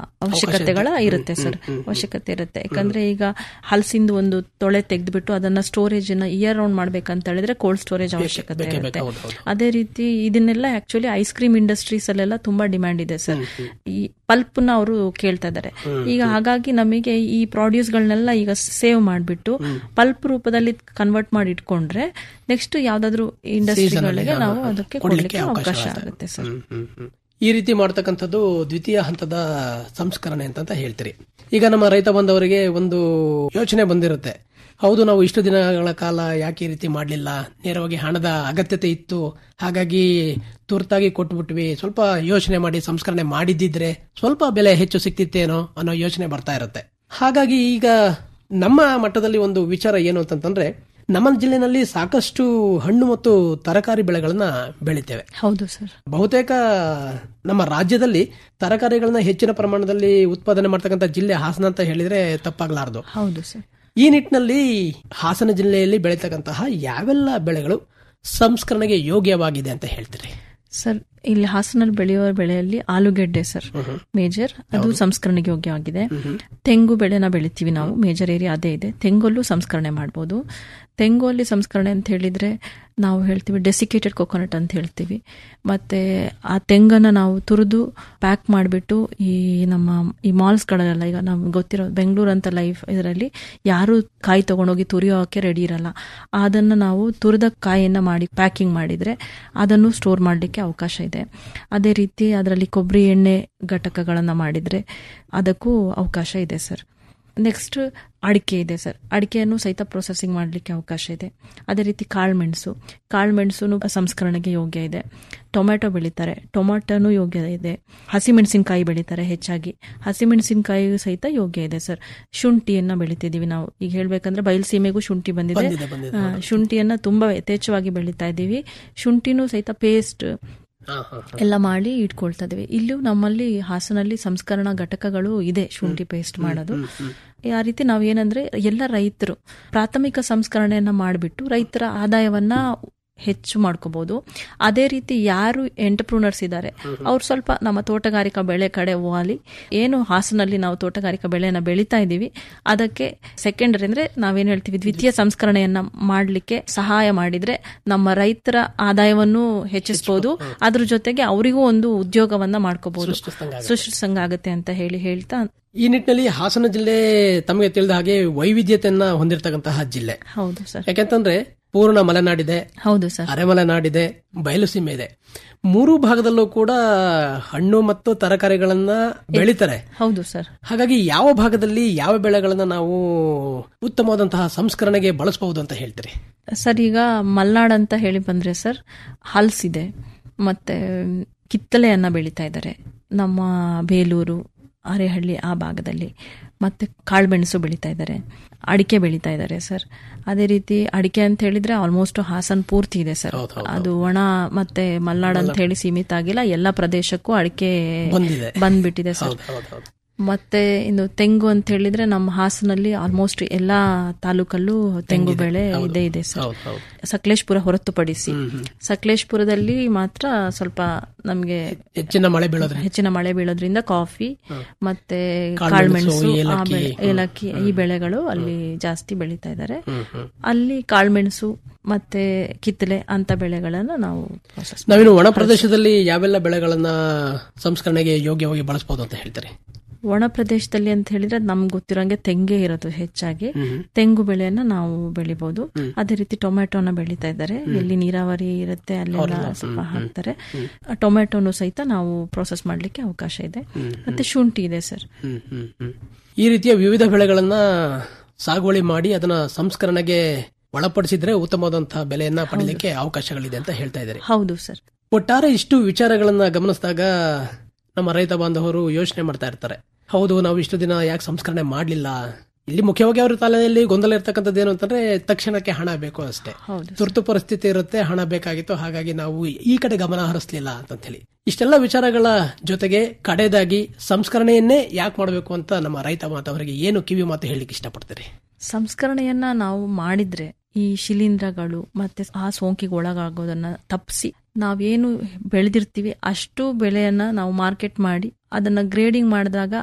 ಅವಶ್ಯಕತೆಗಳ ಇರುತ್ತೆ ಸರ್ ಅವಶ್ಯಕತೆ ಇರುತ್ತೆ ಯಾಕಂದ್ರೆ ಈಗ ಹಲಸಿಂದು ಒಂದು ತೊಳೆ ತೆಗೆದ್ಬಿಟ್ಟು ಅದನ್ನ ಸ್ಟೋರೇಜ್ ಇಯರ್ ರೌಂಡ್ ಮಾಡ್ಬೇಕಂತ ಹೇಳಿದ್ರೆ ಕೋಲ್ಡ್ ಸ್ಟೋರೇಜ್ ಅವಶ್ಯಕತೆ ಬೇಕೇ ಇರುತ್ತೆ ಬೇಕು, ಹೌದು, ಹೌದು. ಅದೇ ರೀತಿ ಇದನ್ನೆಲ್ಲ ಆಕ್ಚುಲಿ ಐಸ್ ಕ್ರೀಮ್ ಇಂಡಸ್ಟ್ರೀಸ್ ಅಲ್ಲೆಲ್ಲ ತುಂಬಾ ಡಿಮ್ಯಾಂಡ್ ಇದೆ ಸರ್ ಈ ಪಲ್ಪ್ ನ ಅವರು ಕೇಳ್ತಾ ಇದ್ದಾರೆ ಈಗ ಹಾಗಾಗಿ ನಮಗೆ ಈ ಪ್ರಾಡ್ಯೂಸ್ ಗಳನ್ನೆಲ್ಲ ಈಗ ಸೇವ್ ಮಾಡಿಬಿಟ್ಟು ಪಲ್ಪ್ ರೂಪದಲ್ಲಿ ಕನ್ವರ್ಟ್ ಮಾಡಿ ಇಟ್ಕೊಂಡ್ರೆ ನೆಕ್ಸ್ಟ್ ಯಾವ್ದಾದ್ರು ಇಂಡಸ್ಟ್ರಿಗಳಿಗೆ ನಾವು ಅದಕ್ಕೆ ಕೊಡ್ಲಿಕ್ಕೆ ಅವಕಾಶ ಆಗುತ್ತೆ ಸರ್ ಹ್ಮ್, ಹ್ಮ್, ಹ್ಮ್. ಈ ರೀತಿ ಮಾಡ್ತಕ್ಕಂಥದ್ದು ದ್ವಿತೀಯ ಹಂತದ ಸಂಸ್ಕರಣೆ ಅಂತ ಹೇಳ್ತೀರಿ ಈಗ ನಮ್ಮ ರೈತ ಬಂದವರಿಗೆ ಒಂದು ಯೋಚನೆ ಬಂದಿರುತ್ತೆ ಹೌದು ನಾವು ಇಷ್ಟು ದಿನಗಳ ಕಾಲ ಯಾಕೆ ಈ ರೀತಿ ಮಾಡಲಿಲ್ಲ ನೇರವಾಗಿ ಹಣದ ಅಗತ್ಯತೆ ಇತ್ತು ಹಾಗಾಗಿ ತುರ್ತಾಗಿ ಕೊಟ್ಬಿಟ್ವಿ ಸ್ವಲ್ಪ ಯೋಚನೆ ಮಾಡಿ ಸಂಸ್ಕರಣೆ ಮಾಡಿದ್ದಿದ್ರೆ ಸ್ವಲ್ಪ ಬೆಲೆ ಹೆಚ್ಚು ಸಿಕ್ತಿತ್ತೇನೋ ಅನ್ನೋ ಯೋಚನೆ ಬರ್ತಾ ಇರುತ್ತೆ ಹಾಗಾಗಿ ಈಗ ನಮ್ಮ ಮಟ್ಟದಲ್ಲಿ ಒಂದು ವಿಚಾರ ಏನು ಅಂತಂತಂದ್ರೆ ನಮ್ಮ ಜಿಲ್ಲೆನಲ್ಲಿ ಸಾಕಷ್ಟು ಹಣ್ಣು ಮತ್ತು ತರಕಾರಿ ಬೆಳೆಗಳನ್ನ ಬೆಳಿತೇವೆ ಹೌದು ಸರ್ ಬಹುತೇಕ ನಮ್ಮ ರಾಜ್ಯದಲ್ಲಿ ತರಕಾರಿಗಳನ್ನ ಹೆಚ್ಚಿನ ಪ್ರಮಾಣದಲ್ಲಿ ಉತ್ಪಾದನೆ ಮಾಡ್ತಕ್ಕಂಥ ಜಿಲ್ಲೆ ಹಾಸನ ಅಂತ ಹೇಳಿದ್ರೆ ತಪ್ಪಾಗಲಾರದು ಹೌದು ಸರ್ ಈ ನಿಟ್ಟಿನಲ್ಲಿ ಹಾಸನ ಜಿಲ್ಲೆಯಲ್ಲಿ ಬೆಳೀತಕ್ಕಂತಹ ಯಾವೆಲ್ಲ ಬೆಳೆಗಳು ಸಂಸ್ಕರಣೆಗೆ ಯೋಗ್ಯವಾಗಿದೆ ಅಂತ ಹೇಳ್ತೀರಿ ಸರ್ ಇಲ್ಲಿ ಹಾಸನಲ್ಲಿ ಬೆಳೆಯುವ ಬೆಳೆಯಲ್ಲಿ ಆಲೂಗೆಡ್ಡೆ ಸರ್ ಮೇಜರ್ ಅದು ಸಂಸ್ಕರಣೆಗೆ ಯೋಗ್ಯವಾಗಿದೆ ತೆಂಗು ಬೆಳೆನ ಬೆಳಿತೀವಿ ನಾವು ಮೇಜರ್ ಏರಿಯಾ ಅದೇ ಇದೆ ತೆಂಗಲ್ಲೂ ಸಂಸ್ಕರಣೆ ಮಾಡ್ಬೋದು ತೆಂಗು ಅಲ್ಲಿ ಸಂಸ್ಕರಣೆ ಅಂತ ಹೇಳಿದ್ರೆ ನಾವು ಹೇಳ್ತೀವಿ ಡೆಸಿಕೇಟೆಡ್ ಕೊಕೊನಟ್ ಅಂತ ಹೇಳ್ತೀವಿ ಮತ್ತೆ ಆ ತೆಂಗನ್ನ ನಾವು ತುರಿದು ಪ್ಯಾಕ್ ಮಾಡಿಬಿಟ್ಟು ಈ ನಮ್ಮ ಈ ಮಾಲ್ಸ್ಗಳಲ್ಲೆಲ್ಲ ಈಗ ನಮ್ಗೆ ಗೊತ್ತಿರೋ ಬೆಂಗಳೂರು ಅಂತ ಲೈಫ್ ಇದರಲ್ಲಿ ಯಾರು ಕಾಯಿ ತಗೊಂಡೋಗಿ ತುರಿಯೋಕೆ ರೆಡಿ ಇರಲ್ಲ ಅದನ್ನು ನಾವು ತುರಿದ ಕಾಯಿಯನ್ನ ಮಾಡಿ ಪ್ಯಾಕಿಂಗ್ ಮಾಡಿದ್ರೆ ಅದನ್ನು ಸ್ಟೋರ್ ಮಾಡಲಿಕ್ಕೆ ಅವಕಾಶ ಇದೆ ಅದೇ ರೀತಿ ಅದರಲ್ಲಿ ಕೊಬ್ಬರಿ ಎಣ್ಣೆ ಘಟಕಗಳನ್ನು ಮಾಡಿದ್ರೆ ಅದಕ್ಕೂ ಅವಕಾಶ ಇದೆ ಸರ್ ನೆಕ್ಸ್ಟ್ ಅಡಿಕೆ ಇದೆ ಸರ್ ಅಡಿಕೆಯನ್ನು ಸಹಿತ ಪ್ರೊಸೆಸಿಂಗ್ ಮಾಡಲಿಕ್ಕೆ ಅವಕಾಶ ಇದೆ ಅದೇ ರೀತಿ ಕಾಳುಮೆಣಸು ಕಾಳುಮೆಣಸು ಸಂಸ್ಕರಣೆಗೆ ಯೋಗ್ಯ ಇದೆ ಟೊಮೆಟೊ ಬೆಳೀತಾರೆ ಟೊಮೆಟೊನು ಯೋಗ್ಯ ಇದೆ ಹಸಿಮೆಣಸಿನಕಾಯಿ ಬೆಳೀತಾರೆ ಹೆಚ್ಚಾಗಿ ಹಸಿಮೆಣಸಿನಕಾಯಿ ಸಹಿತ ಯೋಗ್ಯ ಇದೆ ಸರ್ ಶುಂಠಿಯನ್ನ ಬೆಳಿತಿದೀವಿ ನಾವು ಈಗ ಹೇಳ್ಬೇಕಂದ್ರೆ ಬಯಲುಸೀಮೆಗೂ ಶುಂಠಿ ಬಂದಿದೆ ಬಂದಿದೆ, ಬಂದಿದೆ, ಆ, ಶುಂಠಿಯನ್ನ ತುಂಬಾ ಯಥೇಚ್ಛವಾಗಿ ಬೆಳೀತಾ ಇದ್ದೀವಿ ಶುಂಠಿನೂ ಸಹಿತ ಪೇಸ್ಟ್ ಹಾ, ಹಾ, ಹಾ. ಎಲ್ಲ ಮಾಡಿ ಇಟ್ಕೊಳ್ತಾ ಇದೀವಿ ಇಲ್ಲೂ ನಮ್ಮಲ್ಲಿ ಹಾಸನಲ್ಲಿ ಸಂಸ್ಕರಣಾ ಘಟಕಗಳು ಇದೆ ಶುಂಠಿ ಪೇಸ್ಟ್ ಮಾಡೋದು ಆ ರೀತಿ ನಾವು ಏನಂದ್ರೆ ಎಲ್ಲ ರೈತರು ಪ್ರಾಥಮಿಕ ಸಂಸ್ಕರಣೆಯನ್ನ ಮಾಡಿಬಿಟ್ಟು ರೈತರ ಆದಾಯವನ್ನ ಹೆಚ್ಚು ಮಾಡ್ಕೋಬಹುದು ಅದೇ ರೀತಿ ಯಾರು ಎಂಟರ್ಪ್ರೂನರ್ಸ್ ಇದ್ದಾರೆ ಅವ್ರು ಸ್ವಲ್ಪ ನಮ್ಮ ತೋಟಗಾರಿಕಾ ಬೆಳೆ ಕಡೆ ಹೋಗಲಿ ಏನು ಹಾಸನಲ್ಲಿ ನಾವು ತೋಟಗಾರಿಕಾ ಬೆಳೆಯನ್ನ ಬೆಳೀತಾ ಇದ್ದೀವಿ ಅದಕ್ಕೆ ಸೆಕೆಂಡರಿ ಅಂದ್ರೆ ನಾವೇನ್ ಹೇಳ್ತೀವಿ ದ್ವಿತೀಯ ಸಂಸ್ಕರಣೆಯನ್ನ ಮಾಡಲಿಕ್ಕೆ ಸಹಾಯ ಮಾಡಿದ್ರೆ ನಮ್ಮ ರೈತರ ಆದಾಯವನ್ನು ಹೆಚ್ಚಿಸಬಹುದು ಅದ್ರ ಜೊತೆಗೆ ಅವರಿಗೂ ಒಂದು ಉದ್ಯೋಗವನ್ನ ಮಾಡ್ಕೋಬಹುದು ಸೃಷ್ಟಿಸಂಗಾಗುತ್ತೆ ಅಂತ ಹೇಳಿ ಹೇಳ್ತಾ ಈ ನಿಟ್ಟಿನಲ್ಲಿ ಹಾಸನ ಜಿಲ್ಲೆ ತಮಗೆ ತಿಳಿದ ಹಾಗೆ ವೈವಿಧ್ಯತೆಯನ್ನ ಹೊಂದಿರತಕ್ಕಂತಹ ಜಿಲ್ಲೆ ಹೌದು ಸರ್ ಯಾಕೆಂತಂದ್ರೆ ಪೂರ್ಣ ಮಲೆನಾಡಿದೆ ಹೌದು ಸರ್ ಅರೆಮಲೆನಾಡಿದೆ ಬಯಲು ಸೀಮೆ ಇದೆ ಮೂರು ಭಾಗದಲ್ಲೂ ಕೂಡ ಹಣ್ಣು ಮತ್ತು ತರಕಾರಿಗಳನ್ನ ಬೆಳೀತಾರೆ ಹೌದು ಸರ್ ಹಾಗಾಗಿ ಯಾವ ಭಾಗದಲ್ಲಿ ಯಾವ ಬೆಳೆಗಳನ್ನ ನಾವು ಉತ್ತಮವಾದಂತಹ ಸಂಸ್ಕರಣೆಗೆ ಬಳಸಬಹುದು ಅಂತ ಹೇಳ್ತೀರಿ ಸರ್ ಈಗ ಮಲ್ನಾಡ್ ಅಂತ ಹೇಳಿ ಬಂದ್ರೆ ಸರ್ ಹಲ್ಸಿದೆ ಮತ್ತೆ ಕಿತ್ತಳೆಯನ್ನ ಬೆಳೀತಾ ಇದ್ದಾರೆ ನಮ್ಮ ಬೇಲೂರು ಅರೆಹಳ್ಳಿ ಆ ಭಾಗದಲ್ಲಿ ಮತ್ತೆ ಕಾಳುಮೆಣಸು ಬೆಳೀತಾ ಇದ್ದಾರೆ ಅಡಿಕೆ ಬೆಳೀತಾ ಇದ್ದಾರೆ ಸರ್ ಅದೇ ರೀತಿ ಅಡಿಕೆ ಅಂತ ಹೇಳಿದ್ರೆ ಆಲ್ಮೋಸ್ಟ್ ಹಾಸನ್ ಪೂರ್ತಿ ಇದೆ ಸರ್ ಅದು ಒಣ ಮತ್ತೆ ಮಲ್ನಾಡ್ ಅಂತ ಹೇಳಿ ಸೀಮಿತ ಆಗಿಲ್ಲ ಎಲ್ಲ ಪ್ರದೇಶಕ್ಕೂ ಅಡಿಕೆ ಬಂದಿದೆ. ಬಂದ್ಬಿಟ್ಟಿದೆ ಸರ್ ಹೌದು ಹೌದು ಹೌದು ಮತ್ತೆ ಇನ್ನು ತೆಂಗು ಅಂತ ಹೇಳಿದ್ರೆ ನಮ್ಮ ಹಾಸನಲ್ಲಿ ಆಲ್ಮೋಸ್ಟ್ ಎಲ್ಲಾ ತಾಲೂಕಲ್ಲೂ ತೆಂಗು ಬೆಳೆ ಇದೆ ಇದೆ ಸರ್ ಹೌದು ಹೌದು ಸಕಲೇಶ್ಪುರ ಹೊರತುಪಡಿಸಿ ಸಕಲೇಶ್ಪುರದಲ್ಲಿ ಮಾತ್ರ ಸ್ವಲ್ಪ ನಮ್ಗೆ ಹೆಚ್ಚಿನ ಮಳೆ ಬೀಳೋದ್ರೆ ಹೆಚ್ಚಿನ ಮಳೆ ಬೀಳೋದ್ರಿಂದ ಕಾಫಿ ಮತ್ತೆ ಕಾಳುಮೆಣಸು, ಕಾಳುಮೆಣಸು ಆ ಏಲಕ್ಕಿ, ಬೆಳೆ- ಏಲಕ್ಕಿ ಈ ಬೆಳೆಗಳು ಅಲ್ಲಿ ಜಾಸ್ತಿ ಬೆಳೀತಾ ಇದ್ದಾರೆ ಅಲ್ಲಿ ಕಾಳುಮೆಣಸು ಮತ್ತೆ ಕಿತ್ತಲೆ ಅಂತ ಬೆಳೆಗಳನ್ನ ನಾವು process ನಾವಿನ್ನು ಒಣ ಪ್ರದೇಶದಲ್ಲಿ ಯಾವೆಲ್ಲ ಬೆಳೆಗಳನ್ನ ಸಂಸ್ಕರಣೆಗೆ ಯೋಗ್ಯವಾಗಿ ಬಳಸಬಹುದು ಅಂತ ಹೇಳ್ತಾರೆ ಒಣ ಪ್ರದೇಶದಲ್ಲಿ ಅಂತ ಹೇಳಿದ್ರೆ ನಮ್ಗೆ ಗೊತ್ತಿರೋಂಗೆ ತೆಂಗೆ ಇರೋದು ಹೆಚ್ಚಾಗಿ ತೆಂಗು ಬೆಳೆಯನ್ನ ನಾವು ಬೆಳಿಬಹುದು ಅದೇ ರೀತಿ ಟೊಮೆಟೊನ ಬೆಳೀತಾ ಇದ್ದಾರೆ ಎಲ್ಲಿ ನೀರಾವರಿ ಇರುತ್ತೆ ಅಲ್ಲೆಲ್ಲ ಸ್ವಲ್ಪ ಹಾಕ್ತಾರೆ ಆ ಟೊಮೆಟೊನು ಸಹಿತ ನಾವು ಪ್ರೋಸೆಸ್ ಮಾಡ್ಲಿಕ್ಕೆ ಅವಕಾಶ ಇದೆ ಮತ್ತೆ ಶುಂಠಿ ಇದೆ ಸರ್ ಹ್ಮ್, ಹ್ಮ್, ಹ್ಮ್. ಈ ರೀತಿಯ ವಿವಿಧ ಬೆಳೆಗಳನ್ನ ಸಾಗುವಳಿ ಮಾಡಿ ಅದನ್ನ ಸಂಸ್ಕರಣೆಗೆ ಒಳಪಡಿಸಿದ್ರೆ ಉತ್ತಮವಾದಂತಹ ಬೆಲೆಯನ್ನ ಪಡೆಯಲಿಕ್ಕೆ ಅವಕಾಶಗಳಿದೆ ಅಂತ ಹೇಳ್ತಾ ಇದ್ದಾರೆ ಹೌದು ಸರ್ ಒಟ್ಟಾರೆ ಇಷ್ಟು ವಿಚಾರಗಳನ್ನ ಗಮನಿಸಿದಾಗ ನಮ್ಮ ರೈತ ಬಾಂಧವರು ಯೋಚನೆ ಮಾಡ್ತಾ ಇರ್ತಾರೆ ಹೌದು ನಾವು ಇಷ್ಟು ದಿನ ಯಾಕೆ ಸಂಸ್ಕರಣೆ ಮಾಡಲಿಲ್ಲ ಇಲ್ಲಿ ಮುಖ್ಯವಾಗಿ ಅವರ ತಲೆಯಲ್ಲಿ ಗೊಂದಲ ಇರ್ತಕ್ಕಂಥದ್ದು ಏನು ಅಂತಂದ್ರೆ ತಕ್ಷಣಕ್ಕೆ ಹಣ ಬೇಕು ಅಷ್ಟೇ ಹೌದು ತುರ್ತು ಪರಿಸ್ಥಿತಿ ಇರುತ್ತೆ ಹಣ ಬೇಕಾಗಿತ್ತು ಹಾಗಾಗಿ ನಾವು ಈ ಕಡೆ ಗಮನ ಹರಿಸಲಿಲ್ಲ ಅಂತ ಹೇಳಿ ಇಷ್ಟೆಲ್ಲ ವಿಚಾರಗಳ ಜೊತೆಗೆ ಕಡೆದಾಗಿ ಸಂಸ್ಕರಣೆಯನ್ನೇ ಯಾಕೆ ಮಾಡಬೇಕು ಅಂತ ನಮ್ಮ ರೈತ ಮಾತವರಿಗೆ ಏನು ಕಿವಿ ಮಾತು ಹೇಳಲಿಕ್ಕೆ ಇಷ್ಟಪಡ್ತೀರಿ ಸಂಸ್ಕರಣೆಯನ್ನ ನಾವು ಮಾಡಿದ್ರೆ ಈ ಶಿಲೀಂಧ್ರಗಳು ಮತ್ತೆ ಆ ಸೋಂಕಿಗೆ ಒಳಗಾಗೋದನ್ನ ತಪ್ಪಿಸಿ ನಾವೇನು ಬೆಳೆದಿರ್ತೀವಿ ಅಷ್ಟು ಬೆಳೆಯನ್ನ ನಾವು ಮಾರ್ಕೆಟ್ ಮಾಡಿ ಅದನ್ನ ಗ್ರೇಡಿಂಗ್ ಮಾಡಿದಾಗ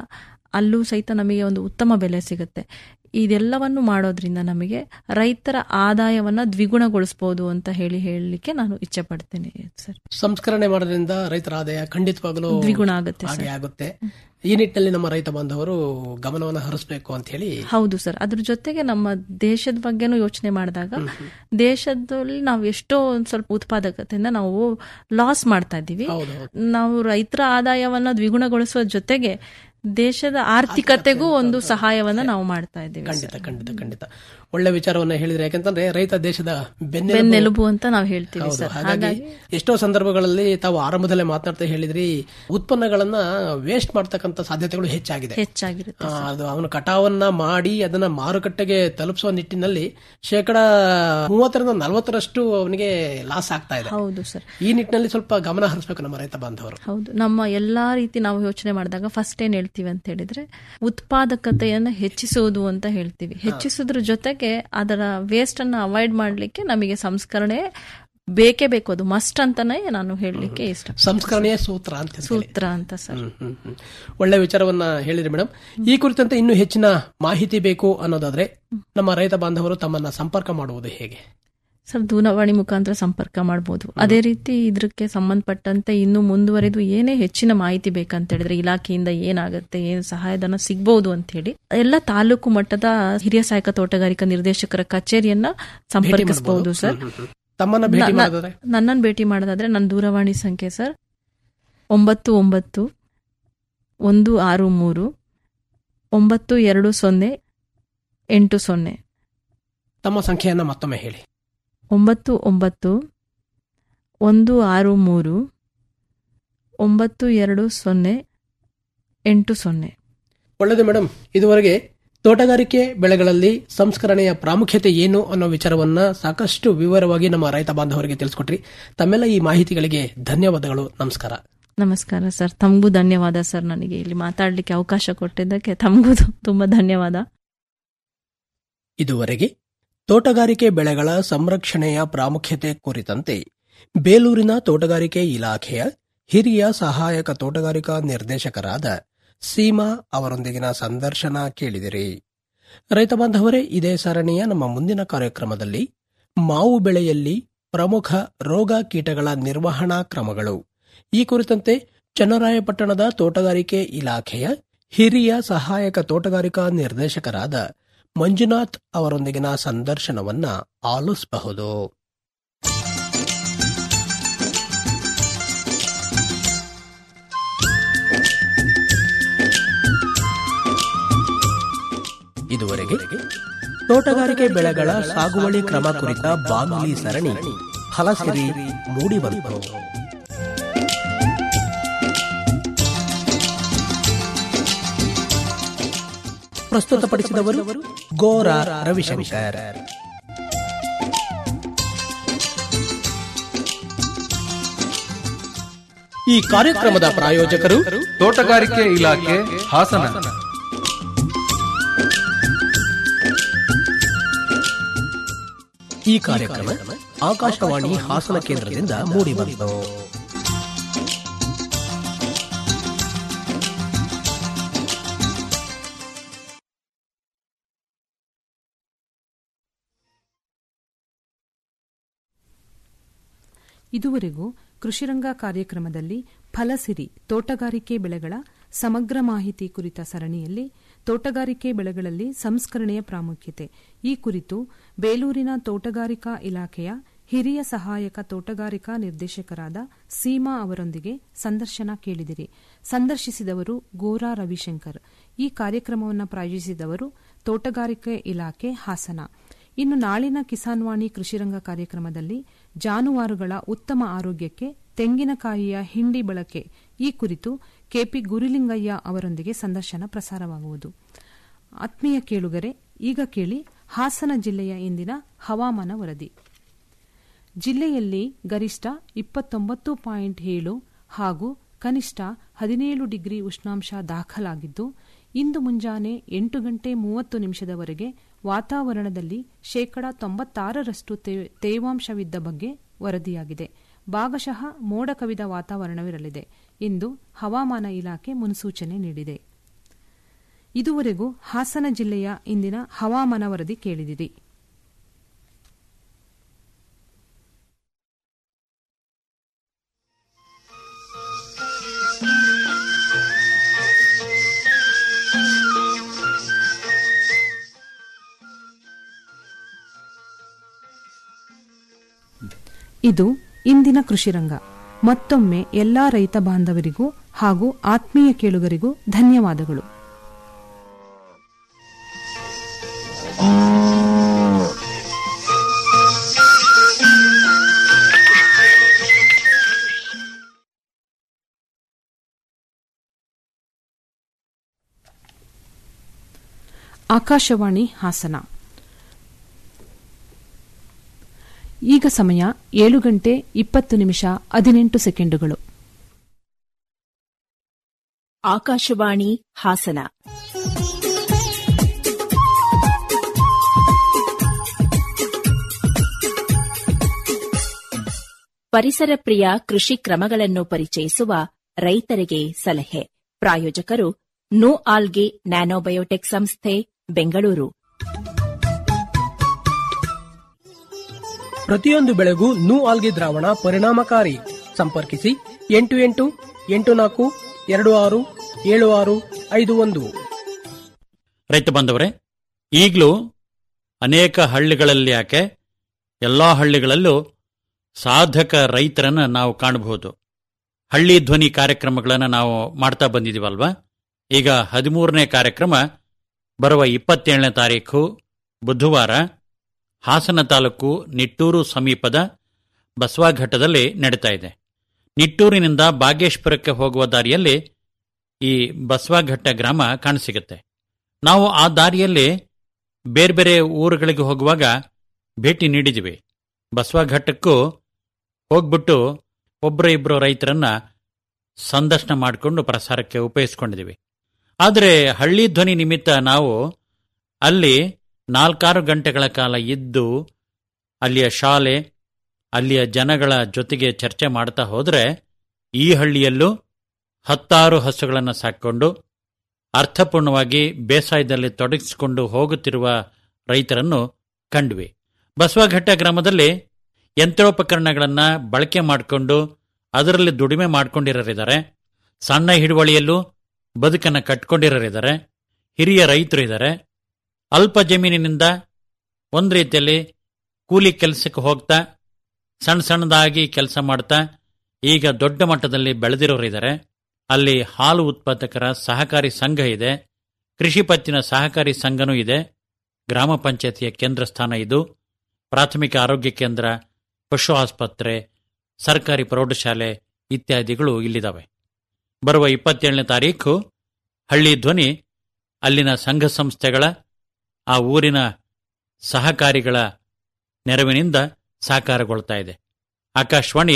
ಅಲ್ಲೂ ಸಹಿತ ನಮಗೆ ಒಂದು ಉತ್ತಮ ಬೆಲೆ ಸಿಗುತ್ತೆ ಇದೆಲ್ಲವನ್ನು ಮಾಡೋದ್ರಿಂದ ನಮಗೆ ರೈತರ ಆದಾಯವನ್ನ ದ್ವಿಗುಣಗೊಳಿಸಬಹುದು ಅಂತ ಹೇಳಿ ಹೇಳಲಿಕ್ಕೆ ನಾನು ಇಚ್ಛೆ ಪಡ್ತೇನೆ ಸರ್ ಸಂಸ್ಕರಣೆ ಮಾಡೋದ್ರಿಂದ ರೈತರ ಆದಾಯ ಖಂಡಿತವಾಗಲೂ ದ್ವಿಗುಣ ಆಗುತ್ತೆ ಹಾಗೆ ಆಗುತ್ತೆ ಈ ನಿಟ್ಟಿನಲ್ಲಿ ನಮ್ಮ ರೈತ ಬಾಂಧವರು ಗಮನವನ್ನು ಹರಿಸಬೇಕು ಅಂತ ಹೇಳಿ ಹೌದು ಸರ್ ಅದ್ರ ಜೊತೆಗೆ ನಮ್ಮ ದೇಶದ ಬಗ್ಗೆನೂ ಯೋಚನೆ ಮಾಡಿದಾಗ ದೇಶದಲ್ಲಿ ನಾವು ಎಷ್ಟೋ ಒಂದ್ ಸ್ವಲ್ಪ ಉತ್ಪಾದಕತೆಯಿಂದ ನಾವು ಲಾಸ್ ಮಾಡ್ತಾ ಇದ್ದೀವಿ ಹೌದು ಹೌದು. ನಾವು ರೈತರ ಆದಾಯವನ್ನ ದ್ವಿಗುಣಗೊಳಿಸುವ ಜೊತೆಗೆ ದೇಶದ ಆರ್ಥಿಕತೆಗೂ ಒಂದು ಸಹಾಯವನ್ನ ನಾವು ಮಾಡ್ತಾ ಇದ್ದೀವಿ ಖಂಡಿತ ಖಂಡಿತ ಖಂಡಿತ ಒಳ್ಳೆ ವಿಚಾರವನ್ನ ಹೇಳಿದ್ರೆ ಯಾಕಂತಂದ್ರೆ ರೈತ ದೇಶದ ಬೆನ್ನೆಲುಬು ಬೆನ್ನೆಲುಬು ಅಂತ ನಾವು ಹೇಳ್ತೀವಿ ಹೌದು. ಸರ್ ಹಾಗಾಗಿ ಹಾಗಾಗಿ ಎಷ್ಟೋ ಸಂದರ್ಭಗಳಲ್ಲಿ ತಾವು ಆರಂಭದಲ್ಲೇ ಮಾತನಾಡ್ತಾ ಹೇಳಿದ್ರಿ ಉತ್ಪನ್ನಗಳನ್ನ ವೇಸ್ಟ್ ಮಾಡ್ತಕ್ಕಂತ ಸಾಧ್ಯತೆಗಳು ಹೆಚ್ಚಾಗಿದೆ ಹೆಚ್ಚಾಗಿರುತ್ತೆ ಆ, ಅದು ಅವನು ಕಟಾವನ್ನ ಮಾಡಿ ಅದನ್ನ ಮಾರುಕಟ್ಟೆಗೆ ತಲುಪಿಸುವ ನಿಟ್ಟಿನಲ್ಲಿ ಶೇಕಡ ಮೂವತ್ತರಿಂದ ನಲವತ್ತರಷ್ಟು ಅವನಿಗೆ ಲಾಸ್ ಆಗ್ತಾ ಇದೆ ಹೌದು ಸರ್ ಈ ನಿಟ್ಟಿನಲ್ಲಿ ಸ್ವಲ್ಪ ಗಮನ ಹರಿಸಬೇಕು ನಮ್ಮ ರೈತ ಬಾಂಧವರು ಹೌದು ನಮ್ಮ ಎಲ್ಲಾ ರೀತಿ ನಾವು ಯೋಚನೆ ಮಾಡಿದಾಗ ಫಸ್ಟ್ ಏನ್ ಹೇಳ್ತೀವಿ ಅಂತ ಹೇಳಿದ್ರೆ ಉತ್ಪಾದಕತೆಯನ್ನ ಹೆಚ್ಚಿಸುವುದು ಅಂತ ಹೇಳ್ತೀವಿ ಹೆಚ್ಚಿಸೋದ್ರ ಜೊತೆಗೆ ಅದರ ವೇಸ್ಟ್ ಅನ್ನ ಅವಾಯ್ಡ್ ಮಾಡ್ಲಿಕ್ಕೆ ನಮಗೆ ಸಂಸ್ಕರಣೆ ಬೇಕೇ ಬೇಕು ಅದು ಮಸ್ಟ್ ಅಂತಾನೆ ನಾನು ಹೇಳಲಿಕ್ಕೆ ಇಷ್ಟ ಸಂಸ್ಕರಣೆಯ ಸೂತ್ರ ಅಂತ ಹೇಳಿ. ಸೂತ್ರ ಅಂತ ಸರ್ ಹ್ಮ್, ಹ್ಮ್, ಹ್ಮ್. ಒಳ್ಳೆ ವಿಚಾರವನ್ನ ಹೇಳಿದ್ರಿ ಮೇಡಮ್ ಈ ಕುರಿತಂತೆ ಇನ್ನೂ ಹೆಚ್ಚಿನ ಮಾಹಿತಿ ಬೇಕು ಅನ್ನೋದಾದ್ರೆ ನಮ್ಮ ರೈತ ಬಾಂಧವರು ತಮ್ಮನ್ನ ಸಂಪರ್ಕ ಮಾಡುವುದು ಹೇಗೆ ಸರ್ ದೂರವಾಣಿ ಮುಖಾಂತರ ಸಂಪರ್ಕ ಮಾಡಬಹುದು ಅದೇ ರೀತಿ ಇದಕ್ಕೆ ಸಂಬಂಧಪಟ್ಟಂತೆ ಇನ್ನು ಮುಂದುವರೆದು ಏನೇ ಹೆಚ್ಚಿನ ಮಾಹಿತಿ ಬೇಕಂತ ಹೇಳಿದ್ರೆ ಇಲಾಖೆಯಿಂದ ಏನಾಗುತ್ತೆ ಏನು ಸಹಾಯಧನ ಸಿಗಬಹುದು ಅಂತ ಹೇಳಿ ಎಲ್ಲ ತಾಲೂಕು ಮಟ್ಟದ ಹಿರಿಯ ಸಹಾಯಕ ತೋಟಗಾರಿಕಾ ನಿರ್ದೇಶಕರ ಕಚೇರಿಯನ್ನ ಸಂಪರ್ಕಿಸಬಹುದು ಸರ್ ತಮ್ಮನ್ನ ಭೇಟಿ ಮಾಡೋದಾದ್ರೆ ನನ್ನನ್ನು ಭೇಟಿ ಮಾಡೋದಾದ್ರೆ ನನ್ನ ದೂರವಾಣಿ ಸಂಖ್ಯೆ ಸರ್ ಒಂಬತ್ತು ಒಂಬತ್ತು ಒಂದು ಆರು ಮೂರು ಒಂಬತ್ತು ಎರಡು ಸೊನ್ನೆ ಎಂಟು ಸೊನ್ನೆ ತಮ್ಮ ಸಂಖ್ಯೆಯನ್ನ ಮತ್ತೊಮ್ಮೆ ಹೇಳಿ ಒಂಬತ್ತು ಒಂಬತ್ತು ಒಂದು ಆರು ಮೂರು ಒಂಬತ್ತು ಎರಡು ಸೊನ್ನೆ ಎಂಟು ಸೊನ್ನೆ ಒಳ್ಳೆಯದು ಮೇಡಮ್ ಇದುವರೆಗೆ ತೋಟಗಾರಿಕೆ ಬೆಳೆಗಳಲ್ಲಿ ಸಂಸ್ಕರಣೆಯ ಪ್ರಾಮುಖ್ಯತೆ ಏನು ಅನ್ನೋ ವಿಚಾರವನ್ನ ಸಾಕಷ್ಟು ವಿವರವಾಗಿ ನಮ್ಮ ರೈತ ಬಾಂಧವರಿಗೆ ತಿಳಿಸ್ಕೊಟ್ರಿ ತಮ್ಮೆಲ್ಲ ಈ ಮಾಹಿತಿಗಳಿಗೆ ಧನ್ಯವಾದಗಳು ನಮಸ್ಕಾರ ನಮಸ್ಕಾರ ಸರ್ ತಮಗೂ ಧನ್ಯವಾದ ಸರ್ ನನಗೆ ಇಲ್ಲಿ ಮಾತಾಡಲಿಕ್ಕೆ ಅವಕಾಶ ಕೊಟ್ಟಿದ್ದಕ್ಕೆ ತಮಗೂ ತುಂಬಾ ಧನ್ಯವಾದ ಇದುವರೆಗೆ ತೋಟಗಾರಿಕೆ ಬೆಳೆಗಳ ಸಂರಕ್ಷಣೆಯ ಪ್ರಾಮುಖ್ಯತೆ ಕುರಿತಂತೆ ಬೇಲೂರಿನ ತೋಟಗಾರಿಕೆ ಇಲಾಖೆಯ ಹಿರಿಯ ಸಹಾಯಕ ತೋಟಗಾರಿಕಾ ನಿರ್ದೇಶಕರಾದ ಸೀಮಾ ಅವರೊಂದಿಗಿನ ಸಂದರ್ಶನ ಕೇಳಿದಿರಿ ರೈತ ಬಾಂಧವರೇ ಇದೇ ಸರಣಿಯ ನಮ್ಮ ಮುಂದಿನ ಕಾರ್ಯಕ್ರಮದಲ್ಲಿ ಮಾವು ಬೆಳೆಯಲ್ಲಿ ಪ್ರಮುಖ ರೋಗ ಕೀಟಗಳ ನಿರ್ವಹಣಾ ಕ್ರಮಗಳು ಈ ಕುರಿತಂತೆ ಚನ್ನರಾಯಪಟ್ಟಣದ ತೋಟಗಾರಿಕೆ ಇಲಾಖೆಯ ಹಿರಿಯ ಸಹಾಯಕ ತೋಟಗಾರಿಕಾ ನಿರ್ದೇಶಕರಾದ ಮಂಜುನಾಥ್ ಅವರೊಂದಿಗಿನ ಸಂದರ್ಶನವನ್ನ ಆಲಿಸಬಹುದು ಇದುವರೆಗೆ ತೋಟಗಾರಿಕೆ ಬೆಳೆಗಳ ಸಾಗುವಳಿ ಕ್ರಮ ಕುರಿತ ಬಾನುಲಿ ಸರಣಿ ಫಲಸಿರಿ ಮೂಡಿಬಂತು ಪ್ರಸ್ತುತಪಡಿಸಿದವರು ಗೋರ ರವಿಶಂಕರ್ ಈ ಕಾರ್ಯಕ್ರಮದ ಪ್ರಾಯೋಜಕರು ತೋಟಗಾರಿಕೆ ಇಲಾಖೆ ಹಾಸನ ಈ ಕಾರ್ಯಕ್ರಮ ಆಕಾಶವಾಣಿ ಹಾಸನ ಕೇಂದ್ರದಿಂದ ಮೂಡಿಬಂತು ಇದುವರೆಗೂ ಕೃಷಿರಂಗ ಕಾರ್ಯಕ್ರಮದಲ್ಲಿ ಫಲಸಿರಿ ತೋಟಗಾರಿಕೆ ಬೆಳೆಗಳ ಸಮಗ್ರ ಮಾಹಿತಿ ಕುರಿತ ಸರಣಿಯಲ್ಲಿ ತೋಟಗಾರಿಕೆ ಬೆಳೆಗಳಲ್ಲಿ ಸಂಸ್ಕರಣೆಯ ಪ್ರಾಮುಖ್ಯತೆ ಈ ಕುರಿತು ಬೇಲೂರಿನ ತೋಟಗಾರಿಕಾ ಇಲಾಖೆಯ ಹಿರಿಯ ಸಹಾಯಕ ತೋಟಗಾರಿಕಾ ನಿರ್ದೇಶಕರಾದ ಸೀಮಾ ಅವರೊಂದಿಗೆ ಸಂದರ್ಶನ ಕೇಳಿದಿರಿ ಸಂದರ್ಶಿಸಿದವರು ಗೋರಾ ರವಿಶಂಕರ್ ಈ ಕಾರ್ಯಕ್ರಮವನ್ನು ಪ್ರಾಯೋಜಿಸಿದವರು ತೋಟಗಾರಿಕೆ ಇಲಾಖೆ ಹಾಸನ ಇನ್ನು ನಾಳಿನ ಕಿಸಾನ್ ವಾಣಿ ಕೃಷಿರಂಗ ಕಾರ್ಯಕ್ರಮದಲ್ಲಿ ಜಾನುವಾರುಗಳ ಉತ್ತಮ ಆರೋಗ್ಯಕ್ಕೆ ತೆಂಗಿನಕಾಯಿಯ ಹಿಂಡಿ ಬಳಕೆ ಈ ಕುರಿತು ಕೆಪಿ ಗುರುಲಿಂಗಯ್ಯ ಅವರೊಂದಿಗೆ ಸಂದರ್ಶನ ಪ್ರಸಾರವಾಗುವುದು ಆತ್ಮೀಯ ಕೇಳುಗರೆ ಈಗ ಕೇಳಿ ಹಾಸನ ಜಿಲ್ಲೆಯ ಇಂದಿನ ಹವಾಮಾನ ವರದಿ ಜಿಲ್ಲೆಯಲ್ಲಿ ಗರಿಷ್ಠ ಇಪ್ಪತ್ತೊಂಬತ್ತು ಪಾಯಿಂಟ್ ಏಳು ಹಾಗೂ ಕನಿಷ್ಠ ಹದಿನೇಳು ಡಿಗ್ರಿ ಉಷ್ಣಾಂಶ ದಾಖಲಾಗಿದ್ದು ಇಂದು ಮುಂಜಾನೆ ಎಂಟು ಗಂಟೆ ಮೂವತ್ತು ನಿಮಿಷದವರೆಗೆ ವಾತಾವರಣದಲ್ಲಿ ಶೇಕಡಾ ತೊಂಬತ್ತಾರರಷ್ಟು ತೇ- ತೇವಾಂಶವಿದ್ದ ಬಗ್ಗೆ ವರದಿಯಾಗಿದೆ ಭಾಗಶಃ ಮೋಡ ಕವಿದ ವಾತಾವರಣವಿರಲಿದೆ ಎಂದು ಹವಾಮಾನ ಇಲಾಖೆ ಮುನ್ಸೂಚನೆ ನೀಡಿದೆ ಇದುವರೆಗೂ ಹಾಸನ ಜಿಲ್ಲೆಯ ಇಂದಿನ ಹವಾಮಾನ ವರದಿ ಕೇಳಿದಿರಿ ಇದು ಇಂದಿನ ಕೃಷಿರಂಗ ಮತ್ತೊಮ್ಮೆ ಎಲ್ಲಾ ರೈತ ಬಾಂಧವರಿಗೂ ಹಾಗೂ ಆತ್ಮೀಯ ಕೇಳುಗರಿಗೂ ಧನ್ಯವಾದಗಳು ಆಕಾಶವಾಣಿ ಹಾಸನ ಈಗ ಸಮಯ ಏಳು ಗಂಟೆ ಇಪ್ಪತ್ತು ನಿಮಿಷ ಹದಿನೆಂಟು ಸೆಕೆಂಡುಗಳು ಆಕಾಶವಾಣಿ ಹಾಸನ ಪರಿಸರ ಪ್ರಿಯ ಕೃಷಿ ಕ್ರಮಗಳನ್ನು ಪರಿಚಯಿಸುವ ರೈತರಿಗೆ ಸಲಹೆ ಪ್ರಾಯೋಜಕರು ನೋ ಆಲ್ಗೆ ನ್ಯಾನೋಬಯೋಟೆಕ್ ಸಂಸ್ಥೆ ಬೆಂಗಳೂರು ಪ್ರತಿಯೊಂದು ಬೆಳೆಗೂ ನೂ ಆಲ್ಗೆ ದ್ರಾವಣ ಪರಿಣಾಮಕಾರಿ ಸಂಪರ್ಕಿಸಿ ಎಂಟು ಎಂಟು ಎಂಟು ನಾಲ್ಕು ಎರಡು ಆರು ಏಳು ಆರು ಐದು ಒಂದು ರೈತ ಬಾಂಧವರೇ ಈಗಲೂ ಅನೇಕ ಹಳ್ಳಿಗಳಲ್ಲಿ ಯಾಕೆ ಎಲ್ಲ ಹಳ್ಳಿಗಳಲ್ಲೂ ಸಾಧಕ ರೈತರನ್ನ ನಾವು ಕಾಣಬಹುದು ಹಳ್ಳಿ ಧ್ವನಿ ಕಾರ್ಯಕ್ರಮಗಳನ್ನು ನಾವು ಮಾಡ್ತಾ ಬಂದಿದ್ದೀವಲ್ವಾ ಈಗ ಹದಿಮೂರನೇ ಕಾರ್ಯಕ್ರಮ ಬರುವ ಇಪ್ಪತ್ತೇಳನೇ ತಾರೀಖು ಬುಧವಾರ ಹಾಸನ ತಾಲೂಕು ನಿಟ್ಟೂರು ಸಮೀಪದ ಬಸವಾಘಟ್ಟದಲ್ಲಿ ನಡೀತಾ ಇದೆ ನಿಟ್ಟೂರಿನಿಂದ ಬಾಗೇಶ್ವರಕ್ಕೆ ಹೋಗುವ ದಾರಿಯಲ್ಲಿ ಈ ಬಸವಾಘಟ್ಟ ಗ್ರಾಮ ಕಾಣಸಿಗುತ್ತೆ ನಾವು ಆ ದಾರಿಯಲ್ಲಿ ಬೇರೆ ಬೇರೆ ಊರುಗಳಿಗೆ ಹೋಗುವಾಗ ಭೇಟಿ ನೀಡಿದ್ದೀವಿ ಬಸವಘಟ್ಟಕ್ಕೂ ಹೋಗ್ಬಿಟ್ಟು ಒಬ್ಬರ ಇಬ್ಬರು ರೈತರನ್ನ ಸಂದರ್ಶನ ಮಾಡಿಕೊಂಡು ಪ್ರಸಾರಕ್ಕೆ ಉಪಯೋಗಿಸ್ಕೊಂಡಿದ್ದೀವಿ ಆದರೆ ಹಳ್ಳಿ ಧ್ವನಿ ನಿಮಿತ್ತ ನಾವು ಅಲ್ಲಿ ನಾಲ್ಕಾರು ಗಂಟೆಗಳ ಕಾಲ ಇದ್ದು ಅಲ್ಲಿಯ ಶಾಲೆ ಅಲ್ಲಿಯ ಜನಗಳ ಜೊತೆಗೆ ಚರ್ಚೆ ಮಾಡ್ತಾ ಹೋದರೆ ಈ ಹಳ್ಳಿಯಲ್ಲೂ ಹತ್ತಾರು ಹಸುಗಳನ್ನು ಸಾಕೊಂಡು ಅರ್ಥಪೂರ್ಣವಾಗಿ ಬೇಸಾಯದಲ್ಲಿ ತೊಡಗಿಸಿಕೊಂಡು ಹೋಗುತ್ತಿರುವ ರೈತರನ್ನು ಕಂಡ್ವಿ ಬಸವಘಟ್ಟ ಗ್ರಾಮದಲ್ಲಿ ಯಂತ್ರೋಪಕರಣಗಳನ್ನು ಬಳಕೆ ಮಾಡಿಕೊಂಡು ಅದರಲ್ಲಿ ದುಡಿಮೆ ಮಾಡ್ಕೊಂಡಿರೋರಿದ್ದಾರೆ ಸಣ್ಣ ಹಿಡುವಳಿಯಲ್ಲೂ ಬದುಕನ್ನು ಕಟ್ಕೊಂಡಿರೋರಿದ್ದಾರೆ ಹಿರಿಯ ರೈತರು ಇದ್ದಾರೆ ಅಲ್ಪ ಜಮೀನಿನಿಂದ ಒಂದು ರೀತಿಯಲ್ಲಿ ಕೂಲಿ ಕೆಲಸಕ್ಕೆ ಹೋಗ್ತಾ ಸಣ್ಣ ಸಣ್ಣದಾಗಿ ಕೆಲಸ ಮಾಡ್ತಾ ಈಗ ದೊಡ್ಡ ಮಟ್ಟದಲ್ಲಿ ಬೆಳೆದಿರೋರಿದ್ದಾರೆ ಅಲ್ಲಿ ಹಾಲು ಉತ್ಪಾದಕರ ಸಹಕಾರಿ ಸಂಘ ಇದೆ ಕೃಷಿ ಪತ್ತಿನ ಸಹಕಾರಿ ಸಂಘನೂ ಇದೆ ಗ್ರಾಮ ಪಂಚಾಯತಿಯ ಕೇಂದ್ರ ಸ್ಥಾನ ಇದು ಪ್ರಾಥಮಿಕ ಆರೋಗ್ಯ ಕೇಂದ್ರ ಪಶು ಆಸ್ಪತ್ರೆ ಸರ್ಕಾರಿ ಪ್ರೌಢಶಾಲೆ ಇತ್ಯಾದಿಗಳು ಇಲ್ಲಿದ್ದಾವೆ ಬರುವ ಇಪ್ಪತ್ತೇಳನೇ ತಾರೀಖು ಹಳ್ಳಿ ಧ್ವನಿ ಅಲ್ಲಿನ ಸಂಘ ಸಂಸ್ಥೆಗಳ ಆ ಊರಿನ ಸಹಕಾರಿಗಳ ನೆರವಿನಿಂದ ಸಾಕಾರಗೊಳ್ತಾ ಇದೆ ಆಕಾಶವಾಣಿ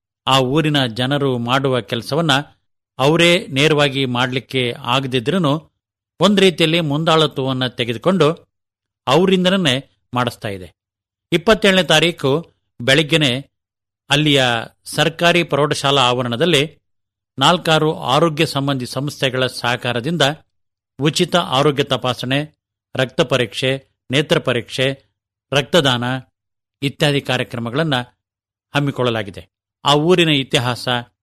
ಆ ಊರಿನ ಜನರು ಮಾಡುವ ಕೆಲಸವನ್ನ ಅವರೇ ನೇರವಾಗಿ ಮಾಡಲಿಕ್ಕೆ ಆಗದಿದ್ರೂ ಒಂದು ರೀತಿಯಲ್ಲಿ ಮುಂದಾಳತ್ವವನ್ನು ತೆಗೆದುಕೊಂಡು ಅವರಿಂದನೇ ಮಾಡಿಸ್ತಾ ಇದೆ ಇಪ್ಪತ್ತೇಳನೇ ತಾರೀಕು ಬೆಳಿಗ್ಗೆನೆ ಅಲ್ಲಿಯ ಸರ್ಕಾರಿ ಪ್ರೌಢಶಾಲಾ ಆವರಣದಲ್ಲಿ ನಾಲ್ಕಾರು ಆರೋಗ್ಯ ಸಂಬಂಧಿ ಸಂಸ್ಥೆಗಳ ಸಹಕಾರದಿಂದ ಉಚಿತ ಆರೋಗ್ಯ ತಪಾಸಣೆ ರಕ್ತ ಪರೀಕ್ಷೆ ನೇತ್ರ ಪರೀಕ್ಷೆ ರಕ್ತದಾನ ಇತ್ಯಾದಿ ಕಾರ್ಯಕ್ರಮಗಳನ್ನು ಹಮ್ಮಿಕೊಳ್ಳಲಾಗಿದೆ ಆ ಊರಿನ ಇತಿಹಾಸ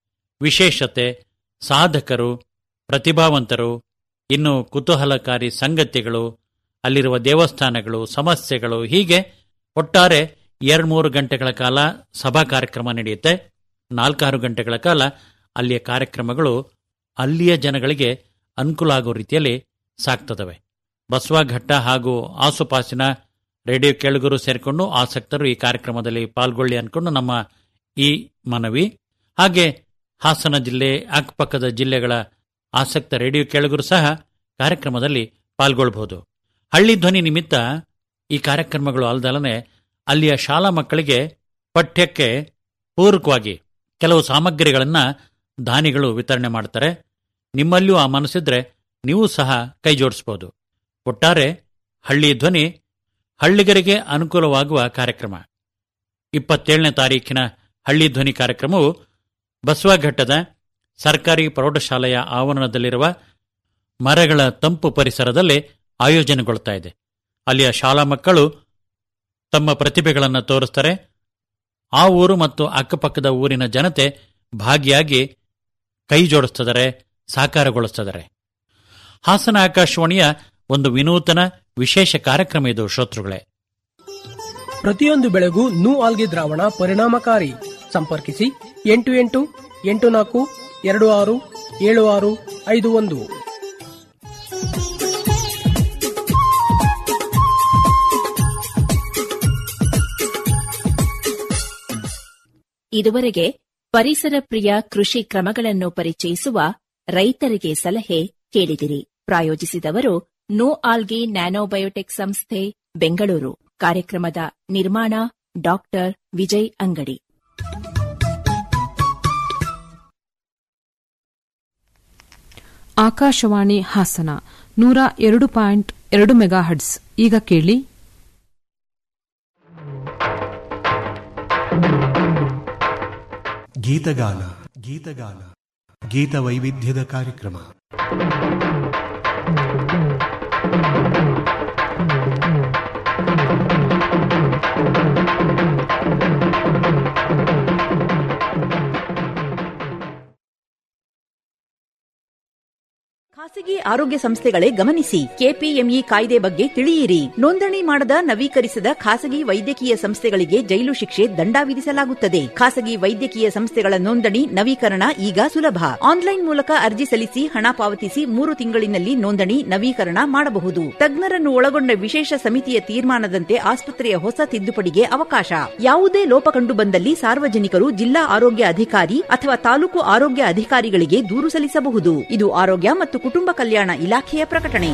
ವಿಶೇಷತೆ ಸಾಧಕರು ಪ್ರತಿಭಾವಂತರು ಇನ್ನು ಕುತೂಹಲಕಾರಿ ಸಂಗತಿಗಳು ಅಲ್ಲಿರುವ ದೇವಸ್ಥಾನಗಳು ಸಮಸ್ಯೆಗಳು ಹೀಗೆ ಒಟ್ಟಾರೆ ಎರಡು ಮೂರು ಗಂಟೆಗಳ ಕಾಲ ಸಭಾ ಕಾರ್ಯಕ್ರಮ ನಡೆಯುತ್ತೆ ನಾಲ್ಕಾರು ಗಂಟೆಗಳ ಕಾಲ ಅಲ್ಲಿಯ ಕಾರ್ಯಕ್ರಮಗಳು ಅಲ್ಲಿಯ ಜನಗಳಿಗೆ ಅನುಕೂಲ ಆಗೋ ರೀತಿಯಲ್ಲಿ ಸಾಕ್ತದವೆ ಬಸವಘಟ್ಟ ಹಾಗೂ ಆಸುಪಾಸಿನ ರೇಡಿಯೋ ಕೇಳುಗರು ಸೇರಿಕೊಂಡು ಆಸಕ್ತರು ಈ ಕಾರ್ಯಕ್ರಮದಲ್ಲಿ ಪಾಲ್ಗೊಳ್ಳಿ ಅನ್ಕೊಂಡು ನಮ್ಮ ಈ ಮನವಿ ಹಾಗೆ ಹಾಸನ ಜಿಲ್ಲೆ ಅಕ್ಕಪಕ್ಕದ ಜಿಲ್ಲೆಗಳ ಆಸಕ್ತ ರೇಡಿಯೋ ಕೇಳುಗರು ಸಹ ಕಾರ್ಯಕ್ರಮದಲ್ಲಿ ಪಾಲ್ಗೊಳ್ಬಹುದು ಹಳ್ಳಿ ಧ್ವನಿ ನಿಮಿತ್ತ ಈ ಕಾರ್ಯಕ್ರಮಗಳು ಅಲ್ದಲನೆ ಅಲ್ಲಿಯ ಶಾಲಾ ಮಕ್ಕಳಿಗೆ ಪಠ್ಯಕ್ಕೆ ಪೂರಕವಾಗಿ ಕೆಲವು ಸಾಮಗ್ರಿಗಳನ್ನ ದಾನಿಗಳು ವಿತರಣೆ ಮಾಡ್ತಾರೆ ನಿಮ್ಮಲ್ಲಿಯೂ ಆ ಮನಸ್ಸಿದ್ರೆ ನೀವು ಸಹ ಕೈ ಜೋಡಿಸಬಹುದು ಒಟ್ಟಾರೆ ಹಳ್ಳಿ ಧ್ವನಿ ಹಳ್ಳಿಗರಿಗೆ ಅನುಕೂಲವಾಗುವ ಕಾರ್ಯಕ್ರಮ ಇಪ್ಪತ್ತೇಳನೇ ತಾರೀಖಿನ ಹಳ್ಳಿ ಧ್ವನಿ ಕಾರ್ಯಕ್ರಮವು ಬಸವಘಟ್ಟದ ಸರ್ಕಾರಿ ಪ್ರೌಢಶಾಲೆಯ ಆವರಣದಲ್ಲಿರುವ ಮರಗಳ ತಂಪು ಪರಿಸರದಲ್ಲಿ ಆಯೋಜನೆಗೊಳ್ತಾ ಇದೆ ಅಲ್ಲಿಯ ಶಾಲಾ ಮಕ್ಕಳು ತಮ್ಮ ಪ್ರತಿಭೆಗಳನ್ನು ತೋರಿಸ್ತಾರೆ ಆ ಊರು ಮತ್ತು ಅಕ್ಕಪಕ್ಕದ ಊರಿನ ಜನತೆ ಭಾಗಿಯಾಗಿ ಕೈ ಜೋಡಿಸ್ತಿದ್ದಾರೆ ಸಾಕಾರಗೊಳಿಸ್ತಿದ್ದಾರೆ ಹಾಸನ ಆಕಾಶವಾಣಿಯ ಒಂದು ವಿನೂತನ ವಿಶೇಷ ಕಾರ್ಯಕ್ರಮ ಇದು ಶ್ರೋತೃಗಳೇ ಪ್ರತಿಯೊಂದು ಬೆಳೆಗೂ ನೂ ಆಲ್ಗೆ ದ್ರಾವಣ ಪರಿಣಾಮಕಾರಿ ಸಂಪರ್ಕಿಸಿ ಎಂಟು ಎಂಟು ಎಂಟು ನಾಲ್ಕು ಎರಡು ಆರು ಏಳು ಆರು ಐದು ಒಂದು ಇದುವರೆಗೆ ಪರಿಸರ ಪ್ರಿಯ ಕೃಷಿ ಕ್ರಮಗಳನ್ನು ಪರಿಚಯಿಸುವ ರೈತರಿಗೆ ಸಲಹೆ ಕೇಳಿದಿರಿ ಪ್ರಾಯೋಜಿಸಿದವರು ನೋ ಆಲ್ಗಿ ನ್ಯಾನೋಬಯೋಟೆಕ್ ಸಂಸ್ಥೆ ಬೆಂಗಳೂರು ಕಾರ್ಯಕ್ರಮದ ನಿರ್ಮಾಣ ಡಾಕ್ಟರ್ ವಿಜಯ್ ಅಂಗಡಿ ಆಕಾಶವಾಣಿ ಹಾಸನ ನೂರ ಎರಡು ಪಾಯಿಂಟ್ ಎರಡು ಮೆಗಾ ಹಡ್ಸ್ ಈಗ ಕೇಳಿ ಗೀತಗಾನ ಗೀತಗಾನ ಗೀತ ವೈವಿಧ್ಯದ ಕಾರ್ಯಕ್ರಮ ಖಾಸಗಿ ಆರೋಗ್ಯ ಸಂಸ್ಥೆಗಳೇ ಗಮನಿಸಿ ಕೆಪಿಎಂಇ ಕಾಯ್ದೆ ಬಗ್ಗೆ ತಿಳಿಯಿರಿ ನೋಂದಣಿ ಮಾಡದ ನವೀಕರಿಸದ ಖಾಸಗಿ ವೈದ್ಯಕೀಯ ಸಂಸ್ಥೆಗಳಿಗೆ ಜೈಲು ಶಿಕ್ಷೆ ದಂಡ ವಿಧಿಸಲಾಗುತ್ತದೆ ಖಾಸಗಿ ವೈದ್ಯಕೀಯ ಸಂಸ್ಥೆಗಳ ನೋಂದಣಿ ನವೀಕರಣ ಈಗ ಸುಲಭ ಆನ್ಲೈನ್ ಮೂಲಕ ಅರ್ಜಿ ಸಲ್ಲಿಸಿ ಹಣ ಪಾವತಿಸಿ ಮೂರು ತಿಂಗಳಿನಲ್ಲಿ ನೋಂದಣಿ ನವೀಕರಣ ಮಾಡಬಹುದು ತಜ್ಞರನ್ನು ಒಳಗೊಂಡ ವಿಶೇಷ ಸಮಿತಿಯ ತೀರ್ಮಾನದಂತೆ ಆಸ್ಪತ್ರೆಯ ಹೊಸ ತಿದ್ದುಪಡಿಗೆ ಅವಕಾಶ ಯಾವುದೇ ಲೋಪ ಕಂಡು ಬಂದಲ್ಲಿ ಸಾರ್ವಜನಿಕರು ಜಿಲ್ಲಾ ಆರೋಗ್ಯ ಅಧಿಕಾರಿ ಅಥವಾ ತಾಲೂಕು ಆರೋಗ್ಯ ಅಧಿಕಾರಿಗಳಿಗೆ ದೂರು ಸಲ್ಲಿಸಬಹುದು ಇದು ಆರೋಗ್ಯ ಮತ್ತು ಕುಟುಂಬ ಕಲ್ಯಾಣ ಇಲಾಖೆಯ ಪ್ರಕಟಣೆ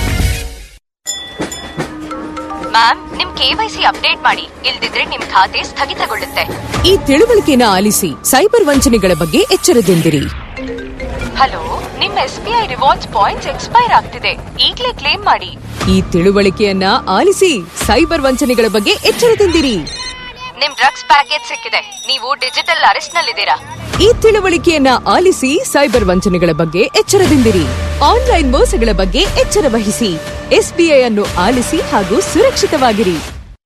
ಮ್ಯಾಮ್ ನಿಮ್ ಕೆವೈಸಿ ಅಪ್ಡೇಟ್ ಮಾಡಿ ಇಲ್ದಿದ್ರೆ ನಿಮ್ ಖಾತೆ ಸ್ಥಗಿತಗೊಳ್ಳುತ್ತೆ ಈ ತಿಳುವಳಿಕೆನ ಆಲಿಸಿ ಸೈಬರ್ ವಂಚನೆಗಳ ಬಗ್ಗೆ ಎಚ್ಚರದಿಂದಿರಿ ಹಲೋ ನಿಮ್ S B I rewards points expire ಆಗ್ತಿದೆ ಈಗ್ಲೇ ಕ್ಲೇಮ್ ಮಾಡಿ ಈ ತಿಳುವಳಿಕೆಯನ್ನ ಆಲಿಸಿ ಸೈಬರ್ ವಂಚನೆಗಳ ಬಗ್ಗೆ ಎಚ್ಚರದಿಂದಿರಿ ನಿಮ್ ಡ್ರಗ್ಸ್ ಪ್ಯಾಕೇಜ್ ಸಿಕ್ಕಿದೆ ನೀವು ಡಿಜಿಟಲ್ ಅರೆಸ್ಟ್ ನಲ್ಲಿದ್ದೀರಾ ಈ ತಿಳುವಳಿಕೆಯನ್ನ ಆಲಿಸಿ ಸೈಬರ್ ವಂಚನೆಗಳ ಬಗ್ಗೆ ಎಚ್ಚರದಿಂದಿರಿ ಆನ್ಲೈನ್ ಮೋಸಗಳ ಬಗ್ಗೆ ಎಚ್ಚರ ವಹಿಸಿ ಎಸ್ಬಿಐ ಅನ್ನು ಆಲಿಸಿ ಹಾಗೂ ಸುರಕ್ಷಿತವಾಗಿರಿ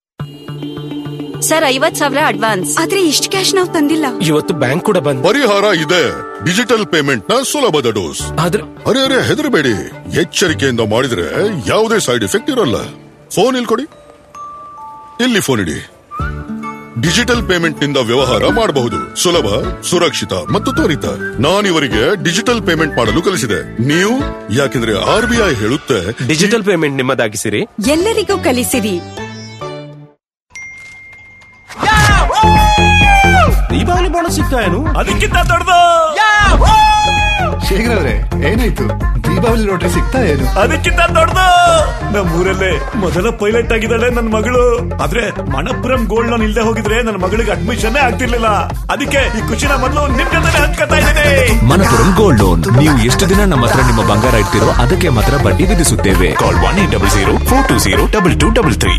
ಸರ್ ಐವತ್ ಸಾವಿರ ಅಡ್ವಾನ್ಸ್ ಆದ್ರೆ ಇಷ್ಟು ಕ್ಯಾಶ್ ನಾವು ತಂದಿಲ್ಲ ಇವತ್ತು ಬ್ಯಾಂಕ್ ಕೂಡ ಬಂದ್ ಪರಿಹಾರ ಇದೆ ಡಿಜಿಟಲ್ ಪೇಮೆಂಟ್ ನ ಸುಲಭದ ಡೋಸ್ ಆದ್ರೆ ಅರೆ ಅರೆ ಹೆದರಬೇಡಿ ಎಚ್ಚರಿಕೆಯಿಂದ ಮಾಡಿದ್ರೆ ಯಾವುದೇ ಸೈಡ್ ಎಫೆಕ್ಟ್ ಇರಲ್ಲ ಫೋನ್ ಇಲ್ಲಿ ಕೊಡಿ ಇಲ್ಲಿ ಫೋನ್ ಇಡಿ ಡಿಜಿಟಲ್ ಪೇಮೆಂಟ್ ನಿಂದ ವ್ಯವಹಾರ ಮಾಡಬಹುದು ಸುಲಭ ಸುರಕ್ಷಿತ ಮತ್ತು ತ್ವರಿತ ನಾನಿವರಿಗೆ ಡಿಜಿಟಲ್ ಪೇಮೆಂಟ್ ಮಾಡಲು ಕಲಿಸಿದೆ ನೀವು ಯಾಕೆಂದ್ರೆ ಆರ್ ಬಿ ಐ ಹೇಳುತ್ತೆ ಡಿಜಿಟಲ್ ಪೇಮೆಂಟ್ ನಿಮ್ಮದಾಗಿಸಿರಿ ಎಲ್ಲರಿಗೂ ಕಲಿಸಿರಿ ದೀಪಾವಳಿ ಬೋನಸ್ ಸಿಗ್ತಾ ಏನು ಅದಕ್ಕಿಂತ ದೊಡ್ಡದು ಶೇಖರ್ ಅವ್ರೆ ಏನಾಯ್ತು ದೀಪಾವಳಿ ಲಾಟ್ರಿ ಸಿಗ್ತಾ ಏನು ಅದಕ್ಕಿಂತ ದೊಡ್ಡದು ನಮ್ಮೂರಲ್ಲೇ ಮೊದಲ ಪೈಲಟ್ ಆಗಿದ್ದಾಳೆ ನನ್ನ ಮಗಳು ಆದ್ರೆ ಮಣಪುರಂ ಗೋಲ್ಡ್ ಲೋನ್ ಇಲ್ದೆ ಹೋಗಿದ್ರೆ ನನ್ನ ಮಗಳಿಗೆ ಅಡ್ಮಿಷನ್ ಆಗ್ತಿರ್ಲಿಲ್ಲ ಅದಕ್ಕೆ ಈ ಖುಷಿನ ಮೊದಲು ನಿಮ್ ಜೊತೆ ಹಂಚ್ಕೊತಾ ಇದ್ದೇನೆ ಮನಪುರಂ ಗೋಲ್ಡ್ ಲೋನ್ ನೀವು ಎಷ್ಟು ದಿನ ನಮ್ಮ ಹತ್ರ ನಿಮ್ಮ ಬಂಗಾರ ಇಡ್ತೀರೋ ಅದಕ್ಕೆ ಮಾತ್ರ ಬಡ್ಡಿ ವಿಧಿಸುತ್ತೇವೆ call one eight double zero four two zero double two double three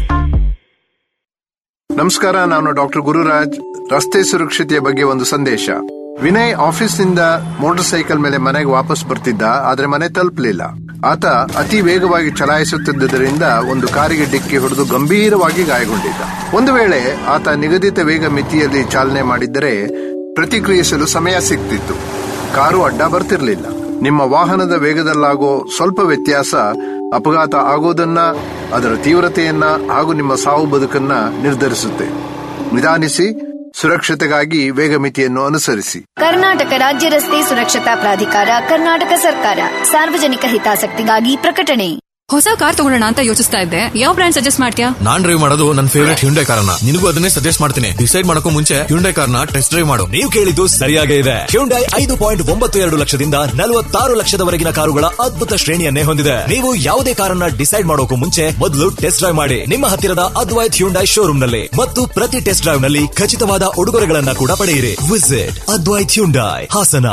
ನಮಸ್ಕಾರ ನಾನು ಡಾಕ್ಟರ್ ಗುರುರಾಜ್ ರಸ್ತೆ ಸುರಕ್ಷತೆಯ ಬಗ್ಗೆ ಒಂದು ಸಂದೇಶ ವಿನಯ್ ಆಫೀಸ್ನಿಂದ ಮೋಟಾರ್ ಸೈಕಲ್ ಮೇಲೆ ಮನೆಗೆ ವಾಪಸ್ ಬರ್ತಿದ್ದ ಆದ್ರೆ ಮನೆ ತಲುಪಲಿಲ್ಲ ಆತ ಅತಿ ವೇಗವಾಗಿ ಚಲಾಯಿಸುತ್ತಿದ್ದರಿಂದ ಒಂದು ಕಾರಿಗೆ ಡಿಕ್ಕಿ ಹೊಡೆದು ಗಂಭೀರವಾಗಿ ಗಾಯಗೊಂಡಿದ್ದ ಒಂದು ವೇಳೆ ಆತ ನಿಗದಿತ ವೇಗ ಮಿತಿಯಲ್ಲಿ ಚಾಲನೆ ಮಾಡಿದ್ದರೆ ಪ್ರತಿಕ್ರಿಯಿಸಲು ಸಮಯ ಸಿಗ್ತಿತ್ತು ಕಾರು ಅಡ್ಡ ಬರ್ತಿರ್ಲಿಲ್ಲ ನಿಮ್ಮ ವಾಹನದ ವೇಗದಲ್ಲಾಗೋ ಸ್ವಲ್ಪ ವ್ಯತ್ಯಾಸ ಅಪಘಾತ ಆಗೋದನ್ನ ಅದರ ತೀವ್ರತೆಯನ್ನ ಹಾಗೂ ನಿಮ್ಮ ಸಾವು ಬದುಕನ್ನ ನಿರ್ಧರಿಸುತ್ತೆ ನಿಧಾನಿಸಿ ಸುರಕ್ಷತೆಗಾಗಿ ವೇಗ ಮಿತಿಯನ್ನು ಅನುಸರಿಸಿ ಕರ್ನಾಟಕ ರಾಜ್ಯ ರಸ್ತೆ ಸುರಕ್ಷತಾ ಪ್ರಾಧಿಕಾರ ಕರ್ನಾಟಕ ಸರ್ಕಾರ ಸಾರ್ವಜನಿಕ ಹಿತಾಸಕ್ತಿಗಾಗಿ ಪ್ರಕಟಣೆ ಹೊಸ ಕಾರ್ ತಗೊಳ್ಳೋಣ ಅಂತ ಯೋಚಿಸ್ತಾ ಇದ್ದೆ ಯಾವ ಬ್ರ್ಯಾಂಡ್ ಸಜೆಸ್ಟ್ ಮಾಡ್ತೀಯಾ ನಾನ್ ಡ್ರೈವ್ ಮಾಡೋದು ನನ್ನ ಫೇವರೇಟ್ ಹ್ಯುಂಡೈ ಕಾರ್ನ ನಿನಗೂ ಅದನ್ನೇ ಸಜೆಸ್ಟ್ ಮಾಡ್ತೀನಿ ಡಿಸೈಡ್ ಮಾಡಕ್ಕೂ ಮುಂಚೆ ಹ್ಯುಂಡೈ ಕಾರ್ನ ಟೆಸ್ಟ್ ಡ್ರೈವ್ ಮಾಡು ನೀವು ಕೇಳಿದ್ದು ಸರಿಯಾಗೇ ಇದೆ ಹ್ಯುಂಡೈ ಐದು ಪಾಯಿಂಟ್ ಒಂಬತ್ತು ಎರಡು ಲಕ್ಷದಿಂದ ನಲವತ್ತಾರು ಲಕ್ಷದವರೆಗಿನ ಕಾರುಗಳ ಅದ್ಭುತ ಶ್ರೇಣಿಯನ್ನೇ ಹೊಂದಿದೆ ನೀವು ಯಾವುದೇ ಕಾರನ್ನ ಡಿಸೈಡ್ ಮಾಡೋಕು ಮುಂಚೆ ಮೊದಲು ಟೆಸ್ಟ್ ಡ್ರೈವ್ ಮಾಡಿ ನಿಮ್ಮ ಹತ್ತಿರದ ಅದ್ವೈತ್ ಹ್ಯುಂಡೈ ಶೋರೂಮ್ ನಲ್ಲಿ ಮತ್ತು ಪ್ರತಿ ಟೆಸ್ಟ್ ಡ್ರೈವ್ ನಲ್ಲಿ ಖಚಿತವಾದ ಉಡುಗೊರೆಗಳನ್ನ ಕೂಡ ಪಡೆಯಿರಿ ವಿಸಿಟ್ ಅದ್ವೈತ್ ಹ್ಯುಂಡೈ ಹಾಸನ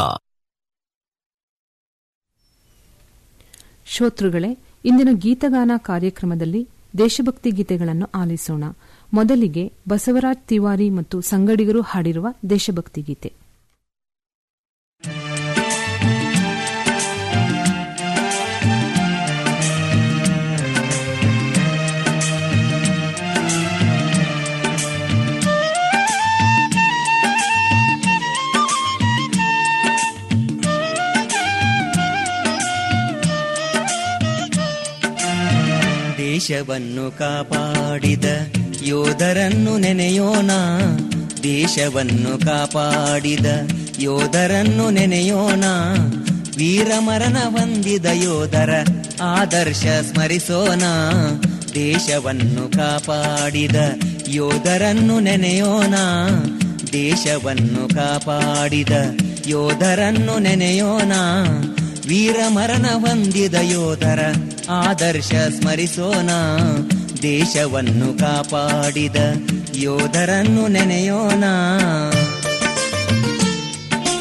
ಶ್ರೋತೃಗಳೇ ಇಂದಿನ ಗೀತಗಾನ ಕಾರ್ಯಕ್ರಮದಲ್ಲಿ ದೇಶಭಕ್ತಿ ಗೀತೆಗಳನ್ನು ಆಲಿಸೋಣ ಮೊದಲಿಗೆ ಬಸವರಾಜ್ ತಿವಾರಿ ಮತ್ತು ಸಂಗಡಿಗರು ಹಾಡಿರುವ ದೇಶಭಕ್ತಿ ಗೀತೆ ದೇಶವನ್ನು ಕಾಪಾಡಿದ ಯೋಧರನ್ನು ನೆನೆಯೋಣ ದೇಶವನ್ನು ಕಾಪಾಡಿದ ಯೋಧರನ್ನು ನೆನೆಯೋಣ ವೀರಮರಣ ಹೊಂದಿದ ಯೋಧರ ಆದರ್ಶ ಸ್ಮರಿಸೋಣ ದೇಶವನ್ನು ಕಾಪಾಡಿದ ಯೋಧರನ್ನು ನೆನೆಯೋಣ ದೇಶವನ್ನು ಕಾಪಾಡಿದ ಯೋಧರನ್ನು ನೆನೆಯೋಣ ವೀರಮರಣ ಹೊಂದಿದ ಯೋಧರ ಆದರ್ಶ ಸ್ಮರಿಸೋಣ ದೇಶವನ್ನು ಕಾಪಾಡಿದ ಯೋಧರನ್ನು ನೆನೆಯೋಣ